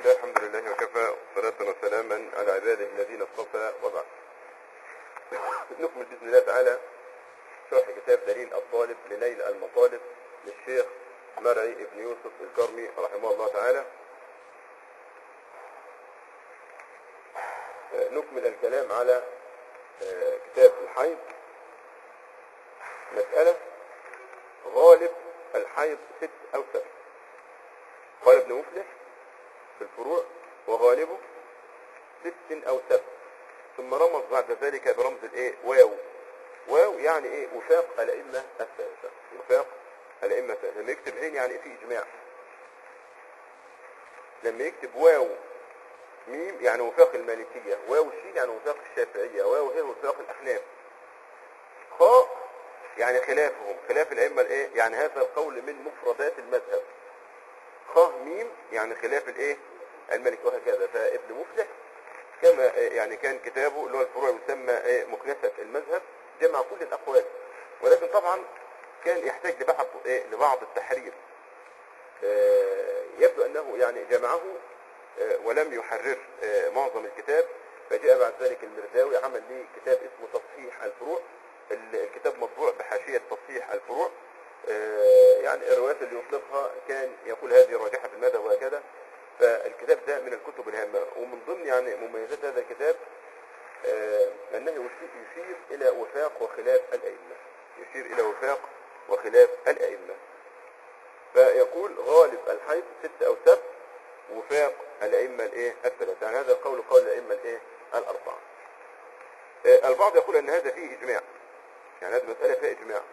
الله الحمد لله وكفى وصلاة وسلاما على عباده الذين اصطفى وبعد نكمل بإذن الله تعالى شرح كتاب دليل الطالب لنيل المطالب للشيخ مرعي ابن يوسف الكرمي رحمه الله تعالى نكمل الكلام على كتاب الحيض مسألة غالب الحيض ست أو سبع قال ابن مفلح في الفروع وغالبه ست أو سبع ثم رمز بعد ذلك برمز الايه واو واو يعني ايه وفاق الأئمة الثلاثة وفاق الأئمة الثلاثة لما يكتب عين يعني في إجماع لما يكتب واو ميم يعني وفاق المالكية واو شين يعني وفاق الشافعية واو هي وفاق الأحناف خاء يعني خلافهم خلاف الأئمة الايه يعني هذا القول من مفردات المذهب خاء ميم يعني خلاف الايه الملك وهكذا فابن مفلح كما يعني كان كتابه اللي هو الفروع يسمى مكنسة المذهب جمع كل الأقوال ولكن طبعا كان يحتاج لبعض ايه لبعض التحرير يبدو أنه يعني جمعه ولم يحرر معظم الكتاب فجاء بعد ذلك المرداوي عمل لي كتاب اسمه تصحيح الفروع الكتاب مطبوع بحاشية تصحيح الفروع يعني الروايات اللي يطلقها كان يقول هذه راجحة في المذهب وهكذا فالكتاب ده من الكتب الهامة ومن ضمن يعني مميزات هذا الكتاب أنه يشير إلى وفاق وخلاف الأئمة يشير إلى وفاق وخلاف الأئمة فيقول غالب الحيث ست أو سبع وفاق الأئمة الإيه الثلاثة يعني هذا القول قول الأئمة الإيه الأربعة البعض يقول أن هذا فيه إجماع يعني هذه مسألة فيها إجماع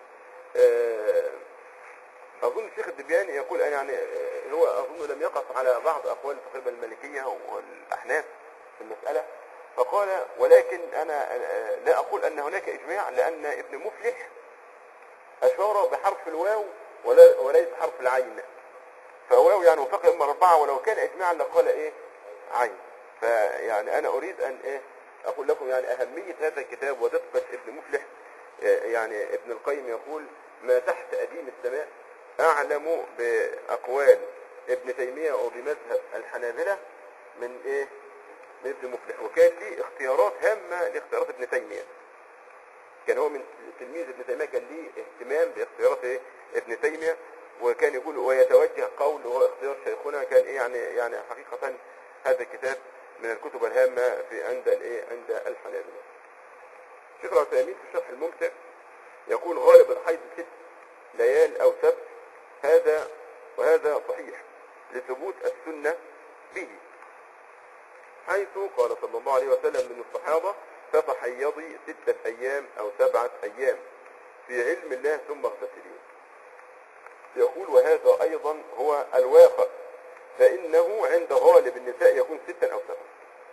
أظن الشيخ الدبياني يقول أن يعني هو أظن لم يقف على بعض أقوال تقريبا المالكية والأحناف في المسألة فقال ولكن أنا لا أقول أن هناك إجماع لأن ابن مفلح أشار بحرف الواو ولا وليس حرف العين فواو يعني وفق إما أربعة ولو كان إجماعا لقال إيه عين فيعني أنا أريد أن إيه أقول لكم يعني أهمية هذا الكتاب ودقة ابن مفلح يعني ابن القيم يقول ما تحت أديم السماء أعلم بأقوال ابن تيمية وبمذهب الحنابلة من إيه من ابن مفلح وكان ليه اختيارات هامة لاختيارات ابن تيمية كان هو من تلميذ ابن تيمية كان ليه اهتمام باختيارات إيه ابن تيمية وكان يقول ويتوجه قول وهو اختيار شيخنا كان إيه يعني يعني حقيقة هذا الكتاب من الكتب الهامة في عند الايه عند الحنابلة الشيخ العثيمين في الشرح الممتع يقول غالب الحيض ست ليال او سبت هذا وهذا صحيح لثبوت السنة به حيث قال صلى الله عليه وسلم من الصحابة فتحيضي ستة ايام او سبعة ايام في علم الله ثم اغتسلي يقول وهذا ايضا هو الواقع فانه عند غالب النساء يكون ستا او سبعة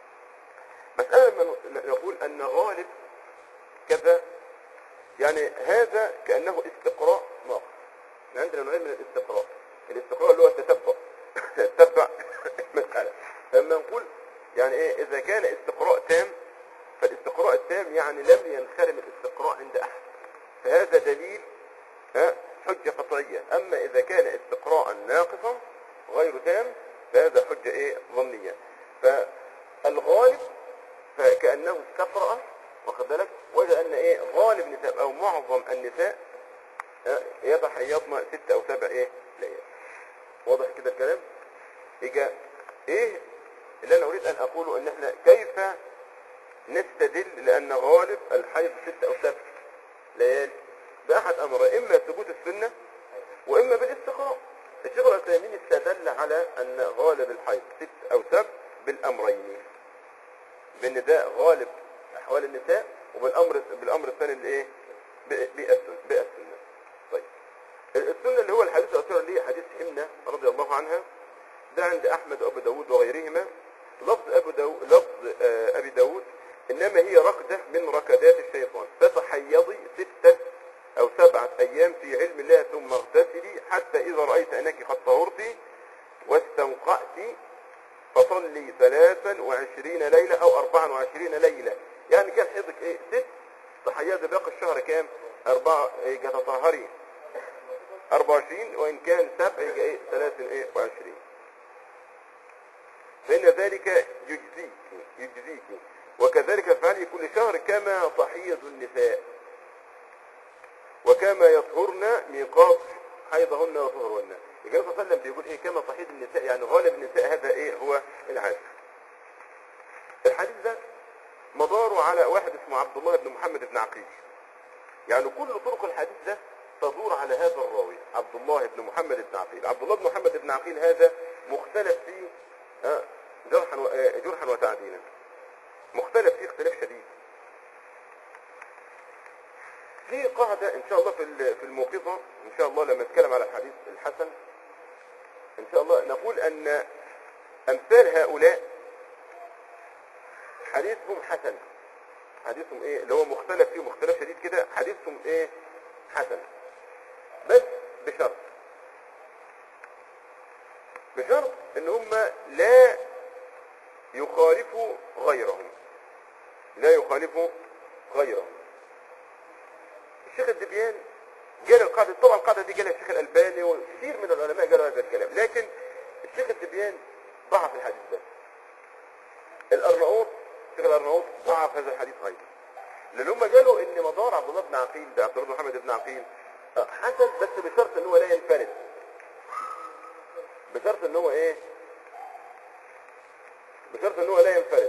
مسألة لما نقول ان غالب كذا يعني هذا كأنه استقراء ناقص عندنا نوعين من الاستقراء الاستقراء اللي هو التتبع تتبع المسألة فلما نقول يعني ايه اذا كان استقراء تام فالاستقراء التام يعني لم ينخرم الاستقراء عند احد فهذا دليل ها حجة قطعية اما اذا كان استقراء ناقصا غير تام فهذا حجة ايه ظنية فالغالب فكأنه استقرأ واخد بالك وجد ان ايه غالب نساء او معظم النساء يتحيضن ست او سبع ايه ليال واضح كده الكلام يجا ايه اللي انا اريد ان اقوله ان احنا كيف نستدل لان غالب الحيض ست او سبع ليالي باحد امر اما ثبوت السنة واما بالاستقراء الشيخ العثيمين استدل على ان غالب الحيض ست او سبع بالامرين بان ده غالب احوال النساء وبالامر بالامر الثاني اللي ايه بالسنه بالسنه طيب السنه اللي هو الحديث الاخير اللي حديث حمنه رضي الله عنها ده عند احمد وابو داود وغيرهما لفظ ابو داود لفظ آه ابي داود انما هي ركده من ركدات الشيطان فتحيضي سته او سبعه ايام في علم الله ثم اغتسلي حتى اذا رايت انك قد طهرت واستنقأت فصلي ثلاثا وعشرين ليلة او اربعا وعشرين ليلة يعني كان حيضك ايه ست تحيض باقي الشهر كام اربعة ايه تطهري اربع وعشرين وان كان سبع يبقى ايه ثلاث ايه وعشرين فإن ذلك يجزيك يجزيك وكذلك افعلي كل شهر كما تحيض النساء وكما يطهرن ميقات حيضهن وطهرهن النبي صلى الله عليه وسلم بيقول ايه كما تحيض النساء يعني غالب النساء هذا ايه هو العادة الحديث ده مداره على واحد اسمه عبد الله بن محمد بن عقيل يعني كل طرق الحديث ده تدور على هذا الراوي عبد الله بن محمد بن عقيل عبد الله بن محمد بن عقيل هذا مختلف فيه آه، جرحا و- آه، جرحا وتعديلا مختلف فيه اختلاف شديد في قاعدة ان شاء الله في ال- في الموقظة ان شاء الله لما نتكلم على الحديث الحسن ان شاء الله نقول ان امثال هؤلاء حديثهم حسن حديثهم ايه اللي هو مختلف فيه مختلف شديد كده حديثهم ايه حسن بس بشرط بشرط ان هم لا يخالفوا غيرهم لا يخالفوا غيرهم الشيخ الدبيان قال القاعدة طبعا القاعدة دي قالها الشيخ الألباني وكثير من العلماء قالوا هذا الكلام لكن الشيخ الدبيان ضعف الحديث ده الأرناؤوط الشيخ الأرناؤوط ضعف هذا الحديث أيضا لأن هم قالوا إن مدار عبد الله بن عقيل ده عبد الله بن محمد بن عقيل آه، حسن بس بشرط إن هو لا ينفرد بشرط إن هو إيه بشرط إن هو لا ينفرد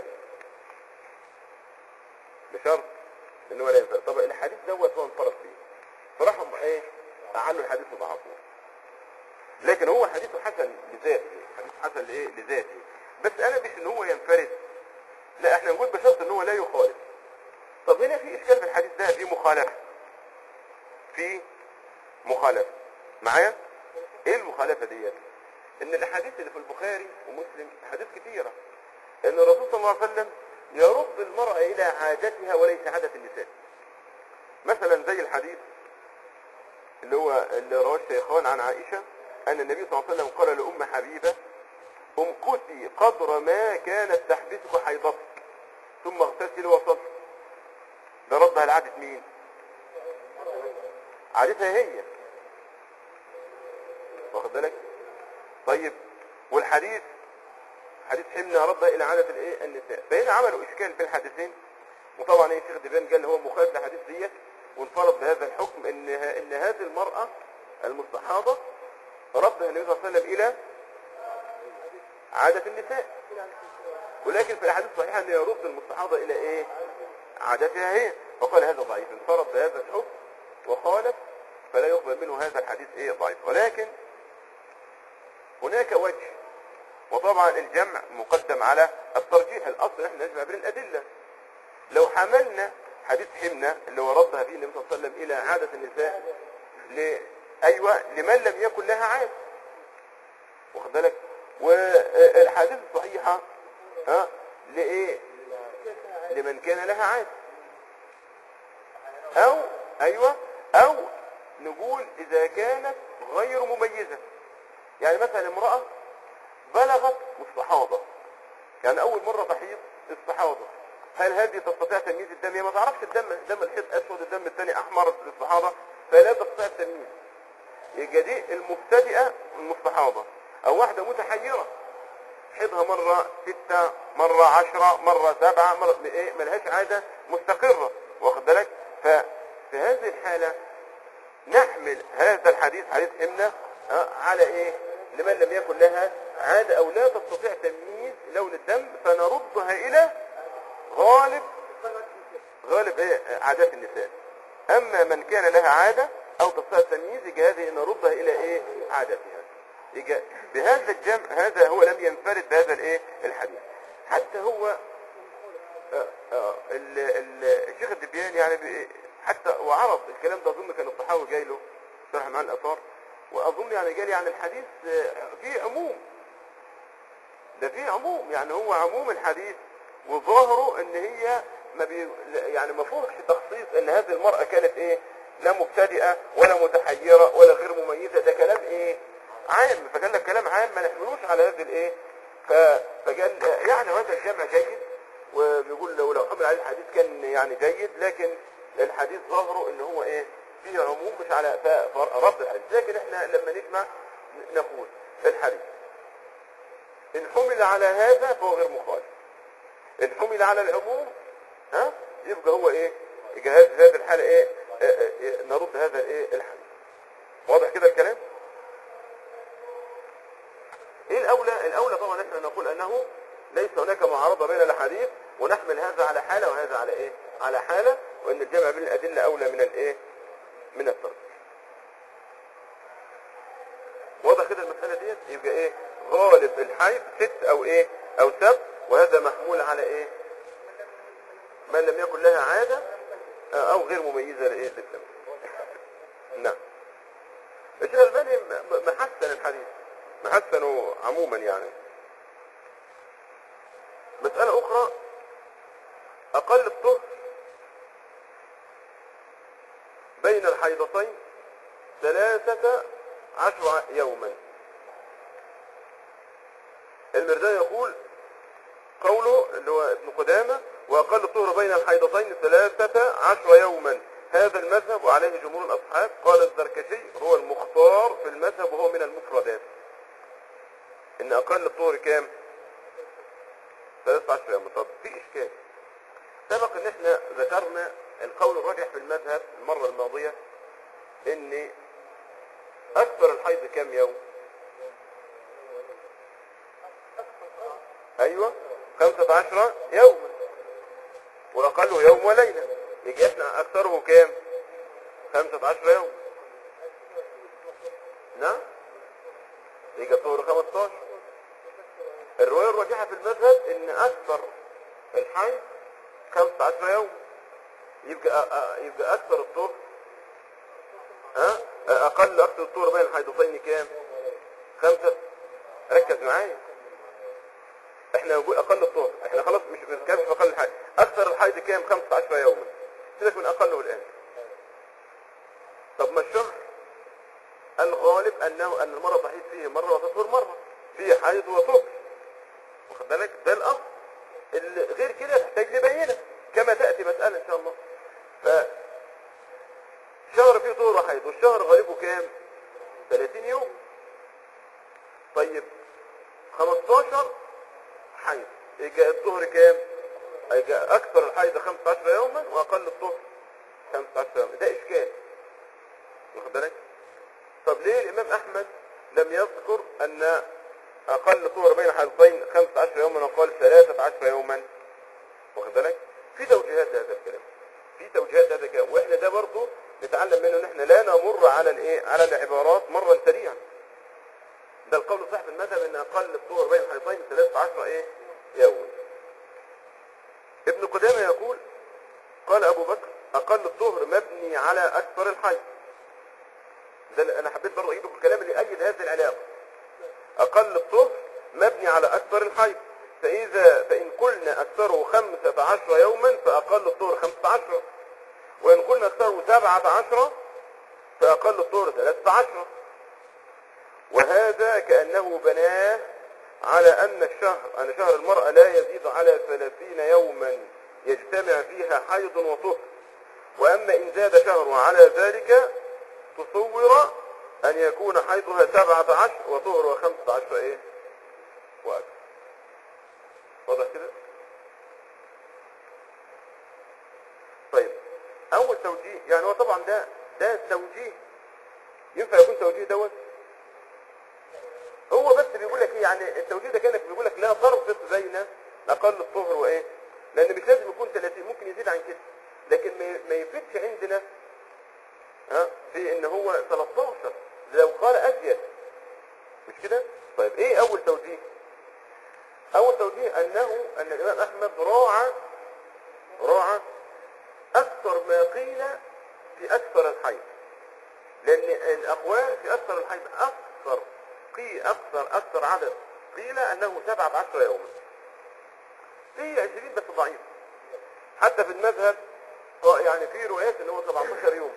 بشرط إن هو لا ينفرد طب الحديث دوت هو انفرد فيه فراحوا ايه عنه الحديث وضعفوه لكن هو حديثه حسن لذاته حديث حسن لايه لذاته بس انا مش ان هو ينفرد لا احنا نقول بشرط ان هو لا يخالف طب هنا في اشكال في الحديث ده في مخالفه في مخالفه معايا ايه المخالفه ديت ان الاحاديث اللي في البخاري ومسلم احاديث كثيره ان الرسول صلى الله عليه وسلم يرد المرأة الى عادتها وليس عادة النساء مثلا زي الحديث اللي هو اللي رواه الشيخان عن عائشة أن النبي صلى الله عليه وسلم قال لأم حبيبة امكثي قدر ما كانت تحبسك حيضتك ثم اغتسلي وصلي ده ردها لعادة مين؟ عادتها هي واخد بالك؟ طيب والحديث حديث حمنا ردها إلى عادة الإيه؟ النساء فهنا عملوا إشكال في الحديثين وطبعا ايه الشيخ ديبان قال هو مخالف للحديث ديت وانفرد بهذا الحكم ان ه- ان هذه المرأة المستحاضة ردها النبي صلى الله عليه وسلم الى عادة النساء ولكن في الاحاديث الصحيحة ان يرد المستحاضة الى ايه عادتها هي فقال هذا ضعيف انفرد بهذا الحكم وخالف فلا يقبل منه هذا الحديث ايه ضعيف ولكن هناك وجه وطبعا الجمع مقدم على الترجيح الاصل احنا نجمع بين الادله لو حملنا حديث حمنا اللي هو ردها فيه النبي صلى الله عليه وسلم الى عادة النساء ل... ايوه لمن لم يكن لها عادة واخد بالك والحديث الصحيحة ها لايه لمن كان لها عادة او ايوه او نقول اذا كانت غير مميزة يعني مثلا امرأة بلغت مستحاضة يعني اول مرة تحيض استحاضة هل هذه تستطيع تمييز الدم هي ما تعرفش الدم دم الحيض اسود الدم الثاني احمر الاستحاضة فلا تستطيع التمييز يبقى دي المبتدئة المستحاضة او واحدة متحيرة حيضها مرة ستة مرة عشرة مرة سبعة مرة ايه ملهاش عادة مستقرة واخد بالك ففي هذه الحالة نحمل هذا الحديث حديث حمنا آه، على ايه لمن لم يكن لها عادة او لا تستطيع تمييز لون الدم فنردها الى غالب غالب ايه عادات النساء اما من كان لها عادة او تستطيع التمييز يجي هذه نردها الى ايه عادتها يجي بهذا الجمع هذا هو لم ينفرد بهذا الايه الحديث حتى هو آه، آه، ال- ال- الشيخ الدبيان يعني بي- حتى وعرض الكلام ده اظن كان الصحاوي جاي له شرح معاه الاثار واظن يعني قال يعني الحديث آه، فيه عموم ده فيه عموم يعني هو عموم الحديث وظاهره ان هي ما بي يعني ما فيهوش تخصيص ان هذه المرأة كانت ايه لا مبتدئة ولا متحيرة ولا غير مميزة ده كلام ايه عام فقال لك كلام عام ما نحملوش على هذه الايه ف- فقال يعني هذا الجمع جيد وبيقول لو لو حمل عليه الحديث كان يعني جيد لكن الحديث ظاهره ان هو ايه فيه عموم مش على ف- فرد الحديث لكن احنا لما نجمع نقول الحديث ان حمل على هذا فهو غير مخالف ان حمل على العموم ها يبقى هو ايه يبقى هذه هذه الحاله ايه آه، آه، آه، نرد هذا الايه الحديث واضح كده الكلام ايه الاولى الاولى طبعا احنا نقول انه ليس هناك معارضه بين الاحاديث ونحمل هذا على حاله وهذا على ايه على حاله وان الجمع بين الادله اولى من الايه من الترك واضح كده المساله ديت يبقى ايه غالب الحيض ست او ايه او سبت وهذا محمول على ايه من لم يكن لها عاده آه، او غير مميزه لايه للدم نعم الشيخ الألباني م- م- محسن الحديث محسنه عموما يعني مسألة أخرى أقل الطهر بين الحيضتين ثلاثة عشر يوما المرداء يقول قوله اللي هو ابن قدامة وأقل الطهر بين الحيضتين ثلاثة عشر يوما هذا المذهب وعليه جمهور الأصحاب قال الزركشي هو المختار في المذهب وهو من المفردات إن أقل الطهر كام؟ 13 يوم طب في إشكال سبق إن إحنا ذكرنا القول الراجح في المذهب المرة الماضية إن أكثر الحيض كام يوم؟ أيوة 15 يوما وأقله يوم وليلة يجي احنا أكثره كام؟ 15 يوم نعم يجي الطهر 15 الرواية الراجحة في المذهب ان اكثر الحيض 15 يوم يبقى أ- أ- يبقى اكثر الطهر ها اقل اكثر الطهر بين الحيضتين كام خمسة ركز معايا احنا نقول اقل الطهر احنا خلاص مش بنتكلم في اقل الحيض اكثر الحيض كام 15 يوما سيبك من اقله الان طب ما الشهر الغالب انه ان المرأة تحيض فيه مرة وتطهر مرة فيه حيض وطهر واخد بالك ده الاصل اللي غير كده تحتاج لبينه كما تاتي مساله ان شاء الله ف شهر فيه طهر وحيض والشهر غالبه كام 30 يوم طيب 15 حيض يبقى الطهر كام يبقى اكثر الحيض 15 يوما واقل الطهر 15 يوما ده اشكال واخد بالك طب ليه الامام احمد لم يذكر ان اقل طهر بين حيضتين 15 يوما وقال 13 يوما واخد بالك في توجيهات لهذا الكلام في توجيهات لهذا الكلام واحنا ده برضه نتعلم منه ان احنا لا نمر على الايه على العبارات مرا سريعا ده القول الصحيح في المذهب ان اقل الطهر بين الحيضتين 13 ايه يوما ابن قدامه يقول قال ابو بكر اقل الطهر مبني على اكثر الحيض ده اللي انا حبيت برضه اجيب لكم الكلام اللي يؤيد هذه العلاقه أقل الطهر مبني على أكثر الحيض فإذا فإن قلنا أكثره خمسة عشر يوما فأقل الطهر خمسة عشر وإن قلنا أكثره سبعة عشر فأقل الطهر ثلاثة عشر وهذا كأنه بناه على أن الشهر أن شهر المرأة لا يزيد على ثلاثين يوما يجتمع فيها حيض وطهر وأما إن زاد شهر على ذلك تصور أن يكون حيضها سبعة عشر وطهرها خمسة عشر إيه وأكثر واضح كده طيب أول توجيه يعني هو طبعا ده ده التوجيه ينفع يكون توجيه دوت هو بس بيقول لك ايه يعني التوجيه ده كانك بيقول لك لا تربط بين اقل الطهر وايه لان مش لازم يكون 30 ممكن يزيد عن كده لكن ما- ما يفيدش عندنا ها في ان هو 13 لو قال ازيد مش كده طيب ايه اول توجيه اول توجيه انه ان الامام احمد راعى راعى اكثر ما قيل في اكثر الحيض لان الاقوال في اكثر الحيض اكثر قي اكثر اكثر عدد قيل انه 17 يوما في 20 بس ضعيف حتى في المذهب آه، يعني في روايات ان هو 17 يوم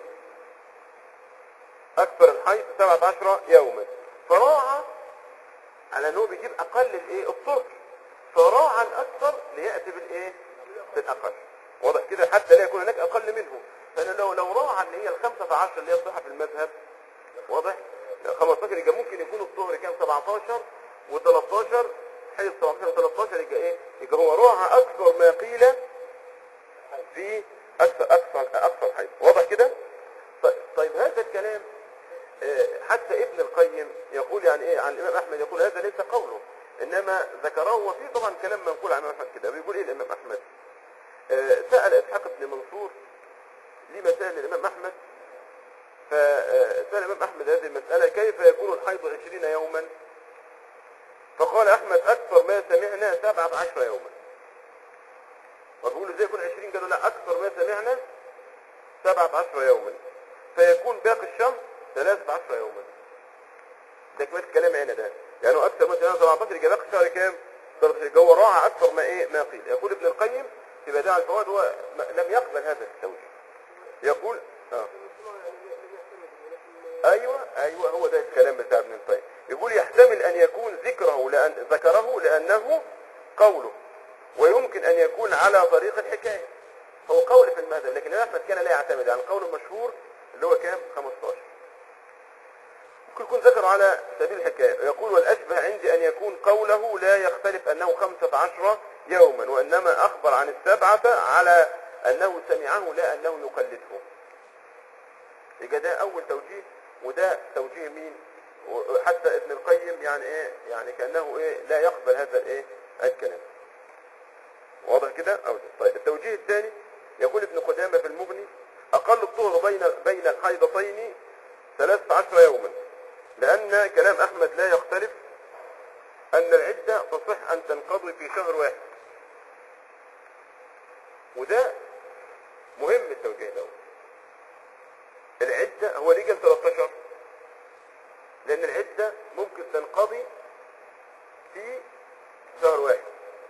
اكثر الحيض 17 يوما فراعى على انه بيجيب اقل الايه الطهر فراعى الاكثر لياتي بالايه بالاقل واضح كده حتى لا يكون هناك اقل منه فانا لو لو راعى ان هي ال 15 اللي هي الصحه في المذهب واضح 15 يبقى ممكن يكون الطهر كان 17 و13 حيض 17 13 يبقى ايه يبقى هو راعى اكثر ما قيل في اكثر اكثر اكثر حيض واضح كده ط- طيب هذا الكلام آه، حتى ابن القيم يقول يعني ايه عن الامام احمد يقول هذا ليس قوله انما ذكره وفي طبعا كلام منقول عن الامام احمد كده بيقول ايه الامام احمد آه، سال اسحاق بن منصور ليه مسائل الامام احمد فسال الامام احمد هذه المساله كيف يكون الحيض 20 يوما فقال احمد اكثر ما سمعنا 17 يوما وبيقولوا ازاي يكون 20 قالوا لا اكثر ما سمعنا 17 يوما فيكون باقي الشهر 13 يوما ده كمان الكلام هنا ده يعني هو اكثر ما سمعنا 17 يبقى باقي الشهر كام 13 يبقى هو راعى اكثر ما ايه ما قيل يقول ابن القيم في بدائع الفوائد هو م- لم يقبل هذا التوجيه يقول اه ايوه ايوه هو ده الكلام بتاع ابن القيم يقول يحتمل ان يكون ذكره لان ذكره لانه قوله ويمكن ان يكون على طريق الحكايه هو قول في المذهب لكن الامام احمد كان لا يعتمد على القول المشهور اللي هو كام 15 ممكن يكون ذكره على سبيل الحكايه يقول والاشبه عندي ان يكون قوله لا يختلف انه 15 يوما وانما اخبر عن السبعه على انه سمعه لا انه يقلده يبقى ده اول توجيه وده توجيه مين وحتى ابن القيم يعني ايه يعني كانه ايه لا يقبل هذا الايه الكلام واضح كده او طيب التوجيه الثاني يقول ابن قدامه في المغني اقل الطهر بين بين الحيضتين 13 يوما لان كلام احمد لا يختلف ان العده تصح ان تنقضي في شهر واحد وده مهم التوجيه ده العدة هو ليه قال 13 لأن العدة ممكن تنقضي في شهر واحد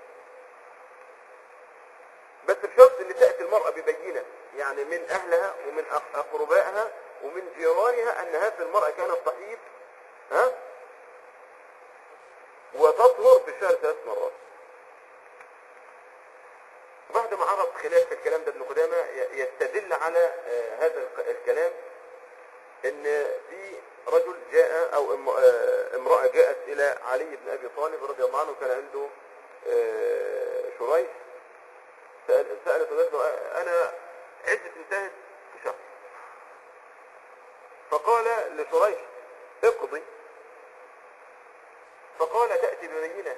بس بشرط ان تأتي المرأة ببينة يعني من أهلها ومن أق- أقربائها ومن جيرانها أن هذه المرأة كانت تحيض ها وتطهر في الشهر ثلاث مرات بعد ما عرض خلاف في الكلام ده ابن قدامة ي- يستدل على آه، هذا الك- الكلام ان في رجل جاء او ام- آه، امرأة جاءت الى علي بن ابي طالب رضي الله عنه كان عنده آه، شريح سأل- سألت وقالت له آه، انا عدة انتهت في شهر فقال لشريح اقضي فقال تأتي ببينة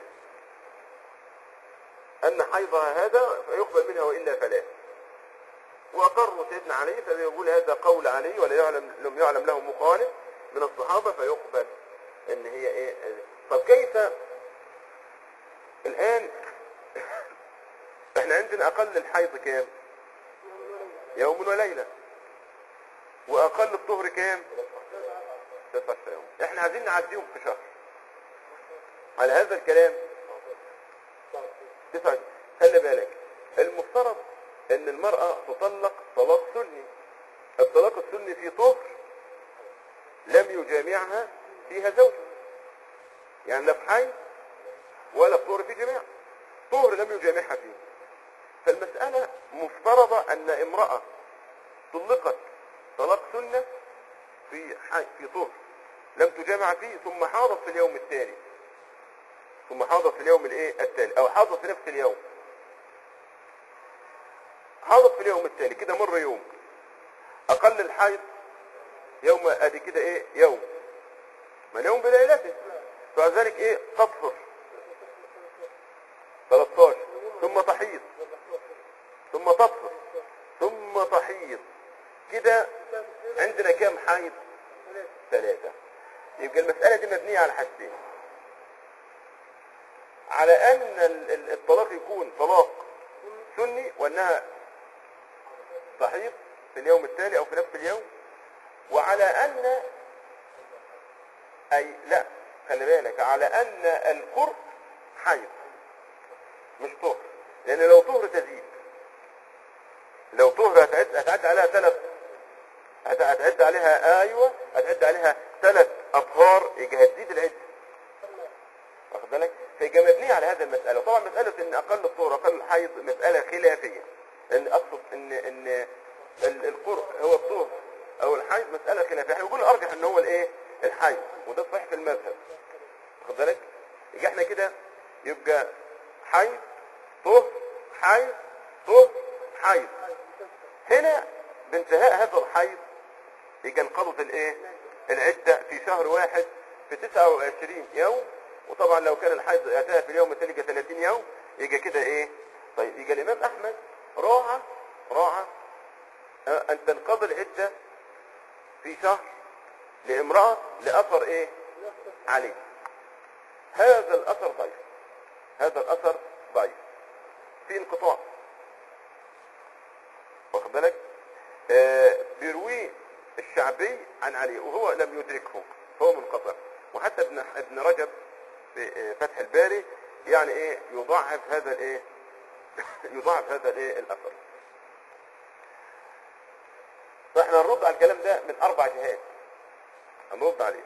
أن حيضها هذا فيقبل منها وإلا فلا وأقر سيدنا علي فبيقول هذا قول علي ولا يعلم لم يعلم له مخالف من الصحابة فيقبل إن هي إيه طب كيف الآن إحنا عندنا أقل الحيض كام؟ يوم وليلة وأقل الطهر كام؟ 16 يوم إحنا عايزين نعديهم في شهر على هذا الكلام تسعة خلي بالك المفترض ان المرأة تطلق طلاق سني الطلاق السني في طهر لم يجامعها فيها زوجها يعني لا في حي ولا في طهر في جماع طهر لم يجامعها فيه فالمسألة مفترضة ان امرأة طلقت طلاق سنة في حي في طهر لم تجامع فيه ثم حاضت في اليوم التالي ثم حاضت في اليوم الايه التالي او حاضت في نفس اليوم حاضت في اليوم التالي كده مر يوم اقل الحيض يوم ادي كده ايه يوم من يوم بليلته فذلك ايه تطهر 13 ثم تحيض ثم تطهر ثم تحيض كده عندنا كام حيض ثلاثة يبقى المسألة دي مبنية على حاجتين على ان ال- ال- الطلاق يكون طلاق سني وانها صحيح في اليوم التالي او في نفس اليوم وعلى ان اي لا خلي بالك على ان القرء حيض مش طهر لان لو طهر تزيد لو طهر هتعد هتعد عليها ثلاث هت- هتعد عليها ايوه هتعد عليها ثلاث اطهار يبقى هتزيد العده واخد بالك فيبقى مبنيه على هذه المساله وطبعا مساله ان اقل الطهر اقل الحيض مساله خلافيه ان اقصد ان ان ال- القرء هو الطهر او الحيض مساله خلافيه احنا بنقول الارجح ان هو الايه الحيض وده صحيح في المذهب واخد بالك يبقى احنا كده يبقى حيض طهر حيض طهر حيض هنا بانتهاء هذا الحيض يجي انقضت الايه العدة في شهر واحد في 29 يوم وطبعا لو كان الحيض اتاها في اليوم الثاني يجي 30 يوم يجي كده ايه طيب يجي الامام احمد راعى راعى آه، ان تنقضي العدة في شهر لامرأة لأثر ايه عليه هذا الاثر ضعيف هذا الاثر ضعيف في انقطاع واخد بالك آه بيرويه الشعبي عن علي وهو لم يدركه فهو منقطع وحتى ابن ابن رجب في آه، فتح الباري يعني ايه يضاعف هذا الايه يضاعف هذا الايه الاثر فاحنا نرد على الكلام ده من اربع جهات هنرد عليه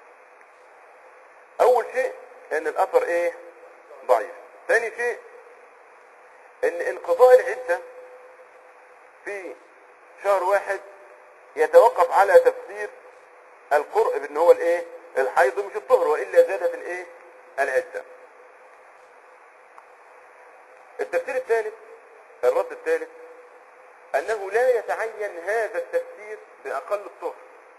اول شيء ان الاثر ايه ضعيف ثاني شيء ان انقضاء العده في شهر واحد يتوقف على تفسير القرء بان هو الايه الحيض مش الطهر والا زادت الايه العده التفسير الثالث الرد الثالث انه لا يتعين هذا التفسير باقل الطهر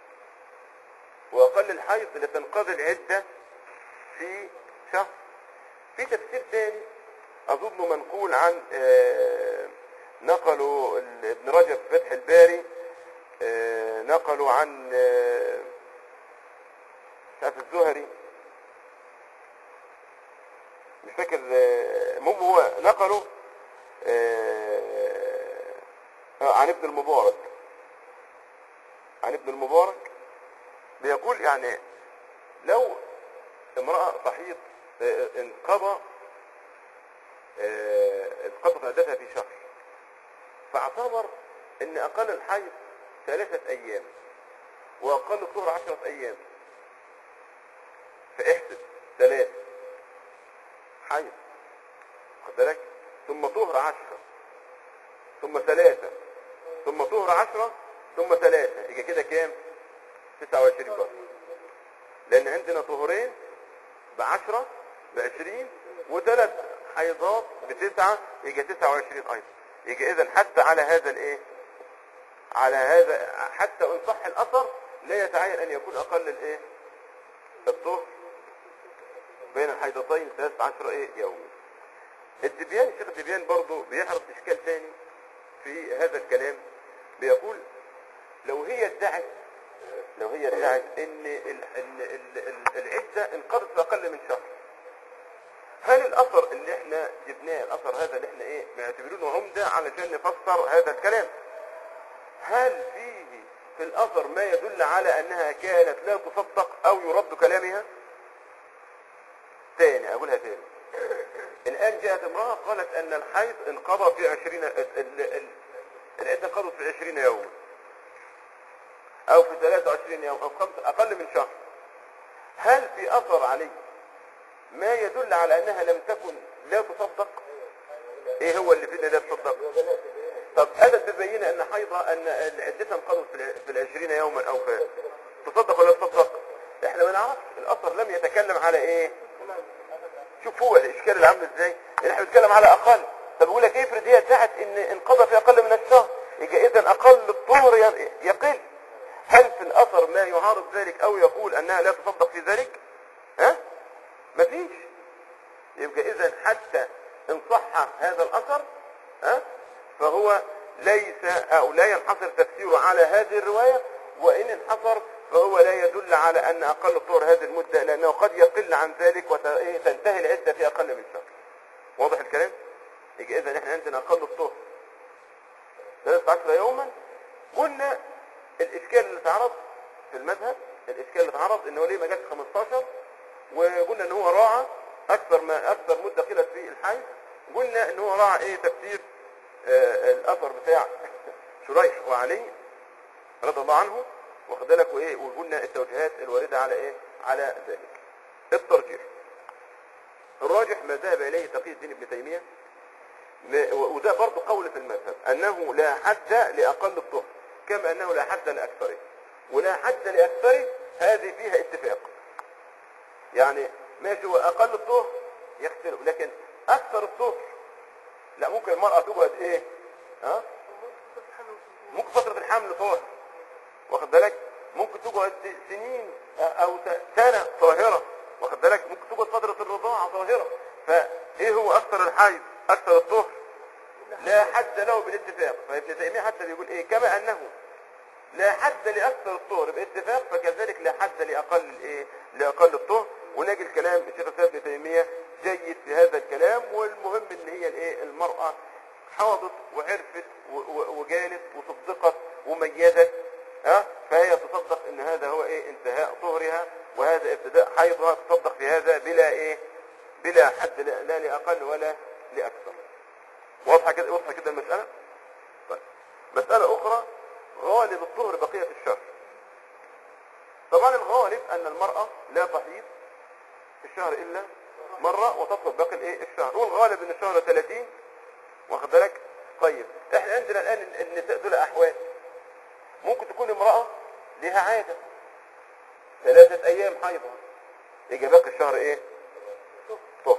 واقل الحيض لتنقضي العده في شهر في تفسير ثاني اظنه منقول عن آه، نقلوا ال- ابن رجب في فتح الباري آه، نقلوا عن آه، مش عارف الزهري مش فاكر آه، المهم هو نقلوا آه، آه، عن ابن المبارك عن ابن المبارك بيقول يعني لو امرأة صحيح آه، انقضى آه، انقضت عدتها في شهر فاعتبر ان اقل الحيض ثلاثة ايام واقل الطهر عشرة ايام فاحسب ثلاثة حيض خد بالك ثم طهر عشرة ثم ثلاثة ثم طهر عشرة ثم ثلاثة يبقى كده كام 29 برضه لان عندنا طهرين بعشرة بعشرين وثلاث حيضات بتسعة يجي تسعة وعشرين ايضا يجي اذا حتى على هذا الايه على هذا حتى ان صح الاثر لا يتعين ان يكون اقل الايه الطهر بين الحيضتين 13 ايه يوم الدبيان الشيخ الدبيان برضه بيحرص اشكال ثاني في هذا الكلام بيقول لو هي ادعت لو هي ادعت ان ال- ال- ال- ال- العده انقضت في اقل من شهر هل الاثر اللي احنا جبناه الاثر هذا اللي احنا ايه معتبرينه عمده علشان نفسر هذا الكلام هل فيه في الاثر ما يدل على انها كانت لا تصدق او يرد كلامها تاني اقولها تاني الان جاءت امرأة قالت ان الحيض انقضى في عشرين ال- ال- ال- العدة انقضت في عشرين يوما او في 23 يوم او خمسة اقل من شهر هل في اثر عليه ما يدل على انها لم تكن لا تصدق ايه هو اللي فينا لا تصدق طب اتت ببينه ان حيضة ان عدتها انقضت في الع- في العشرين يوما او في تصدق ولا تصدق احنا ما نعرفش الاثر لم يتكلم على ايه شوف هو الاشكال اللي عامل ازاي ان احنا بنتكلم على اقل طب بقول لك افرض هي ادعت ان انقضى في اقل من الشهر يبقى اذا اقل الطهر ي- يقل هل في الاثر ما يعارض ذلك او يقول انها لا تصدق في ذلك ها مفيش يبقى اذا حتى ان صح هذا الاثر ها فهو ليس او لا ينحصر تفسيره على هذه الروايه وان انحصر فهو لا يدل على ان اقل الطهر هذه المده لانه قد يقل عن ذلك وتنتهي العده في اقل من شهر واضح الكلام يبقى اذا احنا عندنا اقل الطهر 13 يوما قلنا الاشكال اللي اتعرض في المذهب الاشكال اللي اتعرض ان هو ليه ما جاش 15 وقلنا ان هو راعى اكثر ما اكثر مده قيلت في الحي قلنا ان هو راعى ايه تفسير آه الاثر بتاع شريح وعلي رضي الله عنه واخد بالك وايه وقلنا التوجيهات الوارده على ايه على ذلك الترجيح الراجح ما ذهب اليه تقي الدين ابن تيميه ل- وده برضه قول في المذهب انه لا حد لاقل الطهر كما انه لا حد لاكثره ولا حد لاكثره هذه فيها اتفاق يعني ماشي هو اقل الطهر يختلف لكن اكثر الطهر لا ممكن المرأة تقعد ايه ها ممكن فترة الحمل طاهر واخد بالك ممكن تقعد سنين او سنة طاهرة واخد بالك ممكن تقعد فترة الرضاعة طاهرة فايه هو اكثر الحيض اكثر الطهر لا حد له بالاتفاق فابن تيمية حتى بيقول ايه كما انه لا حد لاكثر الطهر باتفاق فكذلك لا حد لاقل الايه لاقل الطهر ونجي الكلام الشيخ الاسلام ابن تيميه جيد في هذا الكلام والمهم ان هي الايه المراه حاضت وعرفت و- و- وجالت وصدقت وميزت ها فهي تصدق ان هذا هو ايه انتهاء طهرها وهذا ابتداء حيضها تصدق في هذا بلا ايه بلا حد لا لا لاقل ولا لاكثر واضحه كده واضحه كده المساله طيب مساله اخرى غالب الطهر بقيه الشهر طبعا الغالب ان المراه لا تحيض في الشهر الا مره وتطلب باقي الايه الشهر والغالب ان الشهر 30 واخد بالك طيب احنا عندنا الان النساء دول احوال ممكن تكون امراه لها عاده ثلاثه ايام حيضها يجي باقي الشهر ايه طهر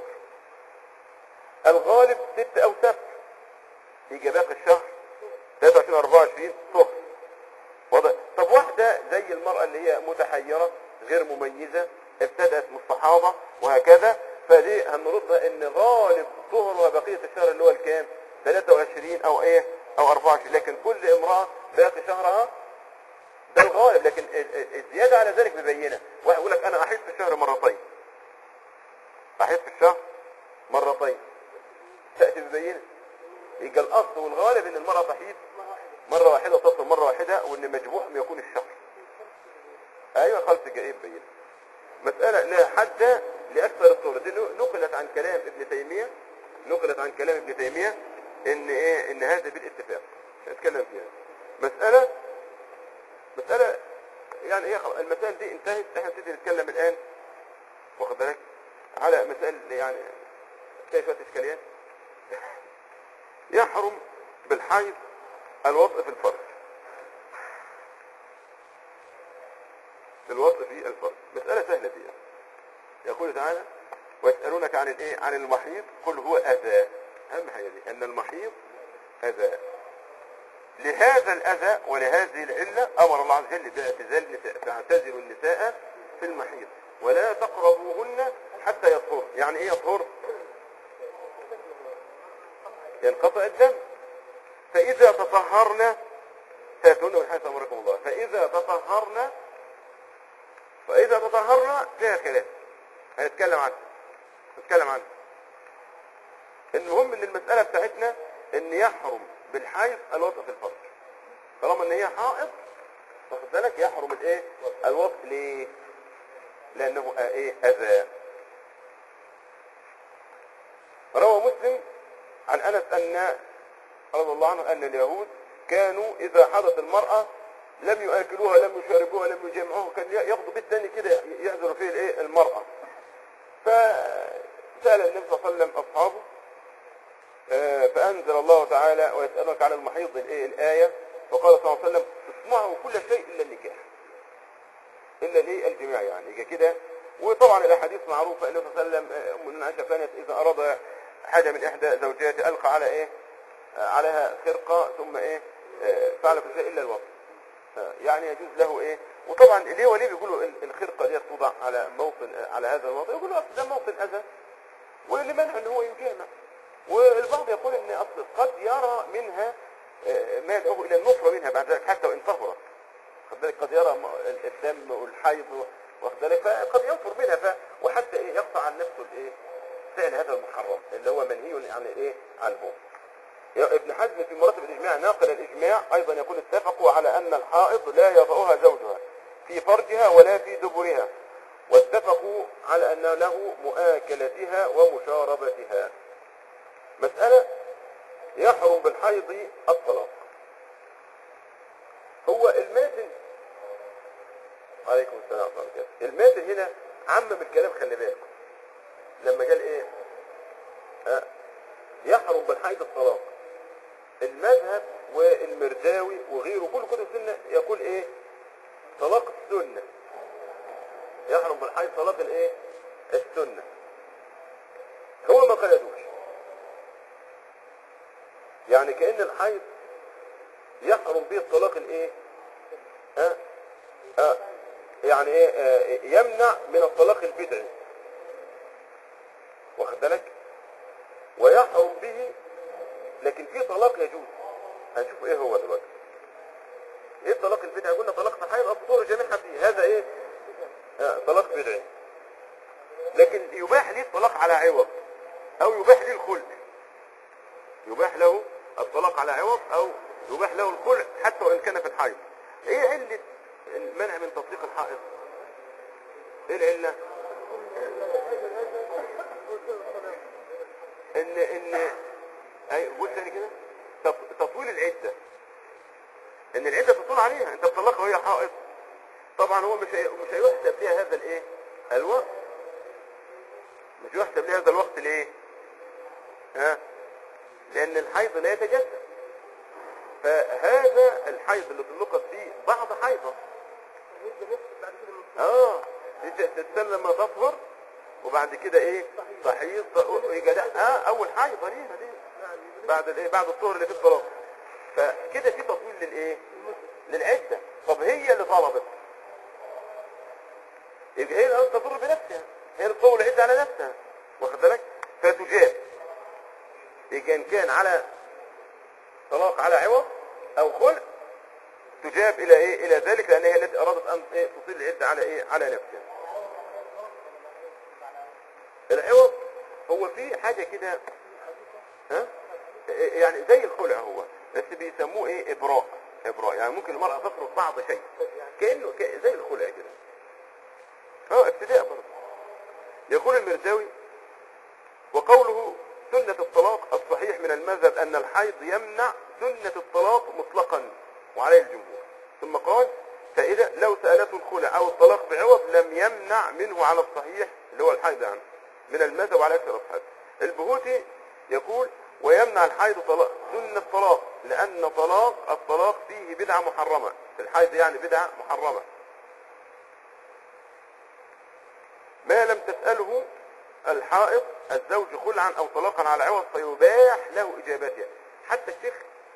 الغالب ست او سبت يجي باقي الشهر 23 24 طهر واضح طب واحدة زي المرأة اللي هي متحيرة غير مميزة ابتدأت مستحاضة وهكذا فدي هنردها ان غالب طهرها بقية الشهر اللي هو الكام 23 او ايه او 24 لكن كل امرأة باقي شهرها ده الغالب لكن ال- ال- الزيادة على ذلك ببينة واحد يقول لك انا احيط في الشهر مرتين احيط في الشهر مرتين تأتي ببينة يبقى الاصل والغالب ان المرأة تحيط مرة واحدة تصل مرة واحدة وان مجموعهم يكون الشهر ايوه خلص جائب بين مسألة لا حد لأكثر الصورة دي نقلت عن كلام ابن تيمية نقلت عن كلام ابن تيمية ان ايه ان هذا بالاتفاق نتكلم فيها مسألة مسألة يعني هي خلاص المسائل دي انتهت احنا نبتدي نتكلم الان واخد بالك على مسائل يعني فيها شوية اشكاليات يحرم بالحيض الوضع في الفرج الوضع في الفرج مسألة سهلة دي يقول تعالى ويسألونك عن الايه عن المحيض قل هو أذى أهم حاجة دي أن المحيض أذى لهذا الأذى ولهذه العلة أمر الله عز وجل باعتزال النساء فاعتزلوا النساء في المحيض ولا تقربوهن حتى يطهر يعني ايه يطهر ينقطع الدم فإذا تطهرنا فيأتون من حيث أمركم الله فإذا تطهرنا فإذا تطهرنا فيها خلاف هنتكلم عنه نتكلم عنه المهم ان المسألة بتاعتنا ان يحرم بالحيض الوطء في الفرج طالما ان هي حائض واخد بالك يحرم الايه الوطء ليه لانه آه ايه اذى روى مسلم عن انس ان رضي الله عنه ان اليهود كانوا اذا حضت المرأة لم ياكلوها لم يشاربوها لم يجمعوها كان ياخدوا بيت تاني كده يعذروا فيه الايه المرأة فسأل النبي صلى الله عليه وسلم اصحابه آه، فانزل الله تعالى ويسألونك على المحيض الايه الايه فقال صلى الله عليه وسلم اسمعوا كل شيء الا النكاح الا الايه الجماع يعني يجي كده وطبعا الاحاديث معروفه النبي صلى الله عليه وسلم آه، ام المؤمنين عائشه كانت اذا اراد حاجه من احدى زوجاته القى على ايه آه، عليها خرقه ثم ايه آه، فعل كل شيء الا الوضع آه، يعني يجوز له ايه وطبعا ليه وليه بيقولوا ال- الخرقه دي توضع على موطن آه، على هذا الموطن يقولوا أصل ده موطن اذى واللي منع ان هو يجامع والبعض يقول ان اصل قد يرى منها آه، ما يدعوه الى النفره منها بعد ذلك حتى وان طهرت خد بالك قد يرى م- الدم والحيض واخد بالك فقد ينفر منها ف... وحتى ايه يقطع عن نفسه الايه فعل هذا المحرم اللي هو منهي عن الايه عنه يا ابن حزم في مراتب الاجماع ناقل الاجماع ايضا يقول اتفقوا على ان الحائض لا يضعها زوجها في فرجها ولا في دبرها واتفقوا على ان له مؤاكلتها ومشاربتها مسألة يحرم بالحيض الطلاق هو الماتن عليكم السلام ورحمة الله وبركاته الماتن هنا عمم الكلام خلي بالكم لما قال ايه ها يحرم بالحيض الطلاق المذهب والمرداوي وغيره كل كتب السنة يقول ايه طلاق السنة يحرم بالحيض طلاق الايه السنة هو ما قيدوش يعني كأن الحيض يحرم به الطلاق الايه ها ها يعني ايه آه، يمنع من الطلاق البدعي واخد بالك ويحرم به لكن في طلاق يجوز هنشوف ايه هو دلوقتي ايه الطلاق البدعي قلنا طلاق في الحيض الطهور جميعها فيه هذا ايه آه، طلاق بدعي لكن يباح ليه الطلاق على عوض او يباح ليه الخلع يباح له الطلاق على عوض او يباح له الخلع حتى وان كان في الحيض ايه علة المنع من تطليق الحائض ايه العلة ان ان اي قول تاني كده تط- تطويل العدة ان العدة تطول عليها انت بتطلقها وهي حائض طبعا هو مش هي- مش هيحسب ليها هذا الايه الوقت مش يحسب ليها هذا الوقت ليه ها لان الحيض لا يتجدد فهذا الحيض اللي طلقت فيه بعض حيضة اه دي تستنى لما تطهر وبعد كده ايه تحيض يجي ده اه اول حيضة ليها دي بعد الايه بعد الطهر اللي في الطلاق فكده في تطويل للايه للعدة طب هي اللي طلبت يبقى هي اللي تضر بنفسها هي اللي تطول العدة على نفسها واخد بالك فتجاب يبقى ان كان على طلاق على عوض او خلع تجاب الى ايه الى ذلك لان هي التي ارادت ان إيه تطيل العده على ايه على نفسها العوض هو في حاجه كده ها إيه يعني زي الخلع هو بس بيسموه ايه ابراء ابراء يعني ممكن المراه تفرض بعض شيء كانه ك- زي الخلع كده اه ابتداء برضه يقول المرزاوي وقوله سنة الطلاق الصحيح من المذهب أن الحيض يمنع سنة الطلاق مطلقا وعليه الجمهور ثم قال فإذا لو سألته الخلع أو الطلاق بعوض لم يمنع منه على الصحيح اللي هو الحيض يعني من المذهب وعلى أكثر أصحابه البهوتي يقول ويمنع الحيض طلاق سنة طلاق لأن طلاق الطلاق فيه بدعة محرمة الحيض يعني بدعة محرمة ما لم تسأله الحائط الزوج خلعا او طلاقا على عوض فيباح له اجابتها حتى الشيخ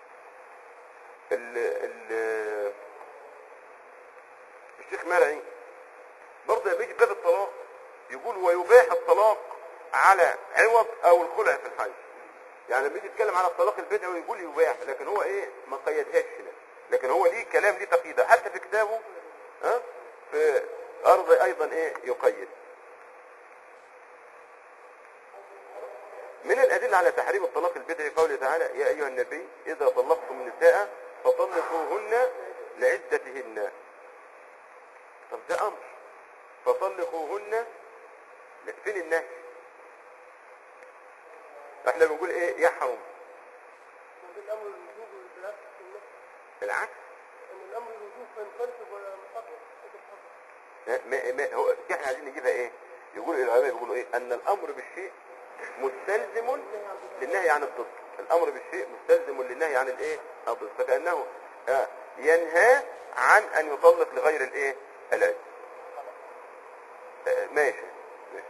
ال ال الشيخ مرعي برضه لما يجي في باب الطلاق يقول ويباح الطلاق على عوض او الخلع في الحي يعني لما يجي يتكلم على الطلاق البدعي يقول يباح لكن هو ايه ما قيدهاش هنا لكن هو ليه كلام ليه تقييده حتى في كتابه ها في ارض ايضا ايه يقيد من الأدلة على تحريم الطلاق البدعي قوله تعالى يا أيها النبي إذا طلقتم النساء فطلقوهن لعدتهن طب ده أمر فطلقوهن لا، فين النهي احنا بنقول ايه يحرم الامر الوجوب والخلاف في النص العكس ان الامر الوجوب فينفرد ولا محرم ما ما هو احنا عايزين نجيبها ايه يقول العلماء بيقولوا ايه ان الامر بالشيء مستلزم للنهي عن الضد الامر بالشيء مستلزم للنهي عن الايه الضد فكانه آه، ينهى عن ان يطلق لغير الايه العد آه، ماشي ماشي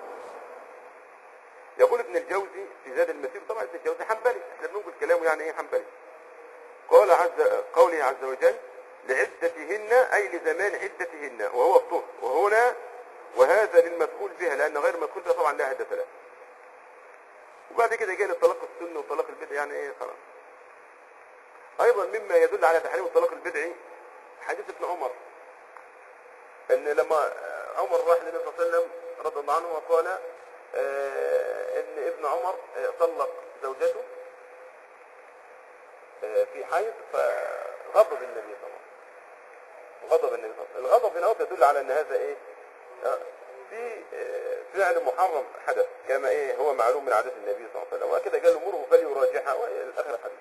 يقول ابن الجوزي في زاد المسير طبعا ابن الجوزي حنبلي احنا بنقول كلامه يعني ايه حنبلي قال عز قوله عز وجل لعدتهن أي لزمان عدتهن وهو الطهر وهنا وهذا للمدخول بها لأن غير المدخول بها طبعا لا عدة له وبعد كده جاء الطلاق السنة وطلاق البدع يعني ايه خلاص أيضا مما يدل على تحريم الطلاق البدعي حديث ابن عمر ان لما عمر راح للنبي صلى الله عليه وسلم رضي الله عنه وقال آه، ان ابن عمر آه، طلق زوجته آه، في حيض فغضب النبي صلى الله عليه وسلم غضب النبي صلى الله عليه وسلم الغضب هنا هو يدل على ان هذا ايه آه، في آه، فعل محرم حدث كما ايه هو معلوم من عادات النبي صلى الله عليه وسلم وكذا قال له مره فليراجعها والى اخر الحديث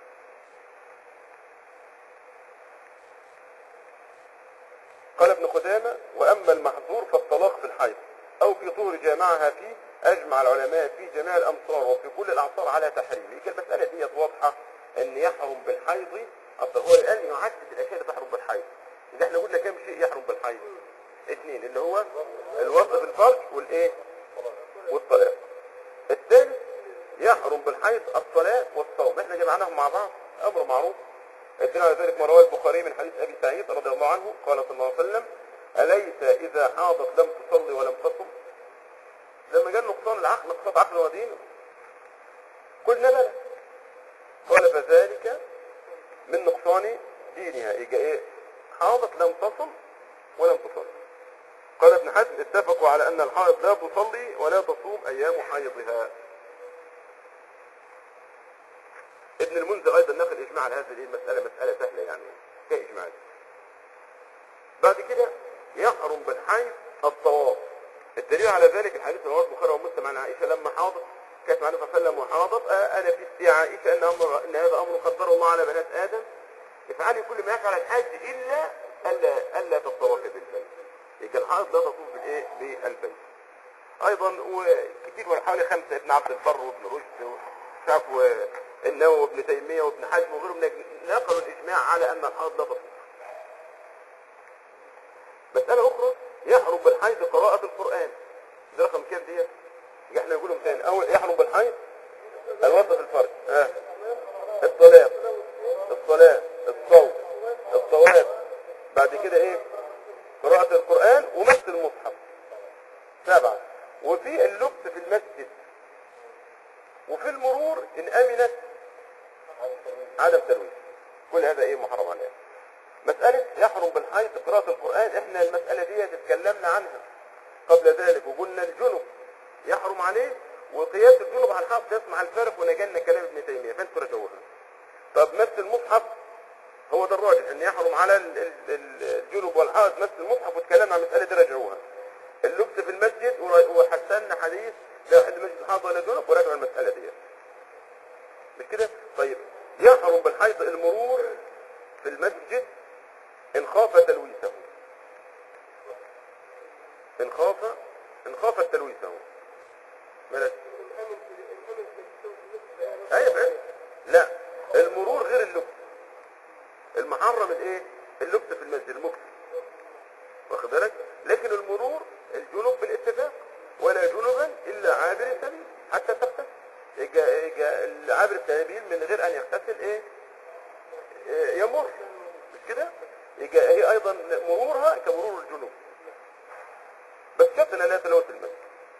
قال ابن قدامة وأما المحظور فالطلاق في الحيض أو في طهر جامعها فيه أجمع العلماء في جميع الأمصار وفي كل الأعصار على تحريمه يبقى المسألة دي واضحة أن يحرم بالحيض أصل هو الآن يعدد الأشياء اللي تحرم بالحيض إذا احنا قلنا كم شيء يحرم بالحيض اثنين اللي هو الوصف بالفرج والإيه والطلاق الثالث يحرم بالحيض الصلاة والصوم احنا جمعناهم مع بعض امر معروف الدين على ذلك ما رواه البخاري من حديث ابي سعيد رضي الله عنه قال صلى الله عليه وسلم اليس اذا حاضت لم تصلي ولم تصم لما جاء نقصان العقل نقصان عقل ودين قلنا بلى قال فذلك من نقصان دينها يجي ايه حاضت لم تصم ولم تصلي قال ابن حزم اتفقوا على ان الحائض لا تصلي ولا تصوم ايام حيضها ابن المنذر ايضا نقل اجماع على هذه المساله مساله سهله يعني كاجماع بعد كده يحرم بالحيض الطواف الدليل على ذلك الحديث رواه البخاري ومسلم عن عائشه لما حاضت كانت مع النبي صلى الله عليه وسلم وحاضت آه انا في استي عائشه ان امر ان هذا امر قدره الله على بنات ادم افعلي كل ما يفعل الحاج الا الا الا تطوفي بالبيت يبقى الحائض لا تطوف بالايه بالبيت ايضا وكثير من حوالي خمسه ابن عبد البر وابن رشد وشاف النووي وابن تيميه وابن حزم وغيرهم نقلوا الاجماع على ان الحائض لا تطوف مساله اخرى يحرم بالحيض قراءه القران ده رقم كام دي احنا نقولهم تاني اول يحرم بالحيض الوسط في الفرج اه الصلاه الصلاه الصوم الطواف بعد كده ايه قراءة القرآن ومس المصحف سبعة وفي اللبس في المسجد وفي المرور إن أمنت عدم تلويث كل هذا إيه محرم عليها مسألة يحرم بالحيض قراءة القرآن إحنا المسألة دي اتكلمنا عنها قبل ذلك وقلنا الجنب يحرم عليه وقياس الجنب على الحائض تسمع الفارق ونجلنا كلام ابن تيمية فانتوا رجعوها طب مس المصحف هو ده الراجح ان يحرم على ال- ال- الجنوب والحائط مس المصحف واتكلمنا عن مسألة دي رجعوها اللبس في المسجد ور- وحسنا حديث لا يحل مسجد حائط ولا جنوب وراجعوا المسألة دي مش كده طيب يحرم بالحيض المرور في المسجد ان خاف تلويثه ان خاف ان خاف تلويثه مالك ايوه أيوة. لا المرور غير اللبس المحرم الايه اللبس في المسجد المكس واخد بالك لكن المرور الجنوب بالاتفاق ولا جنبا الا عابر سبيل حتى تغتسل يجا يجا العابر السبيل من غير ان يغتسل ايه إيه، يمر مش كده يجا هي ايضا مرورها كمرور الجنوب بس شرط انها لا تلوث المسجد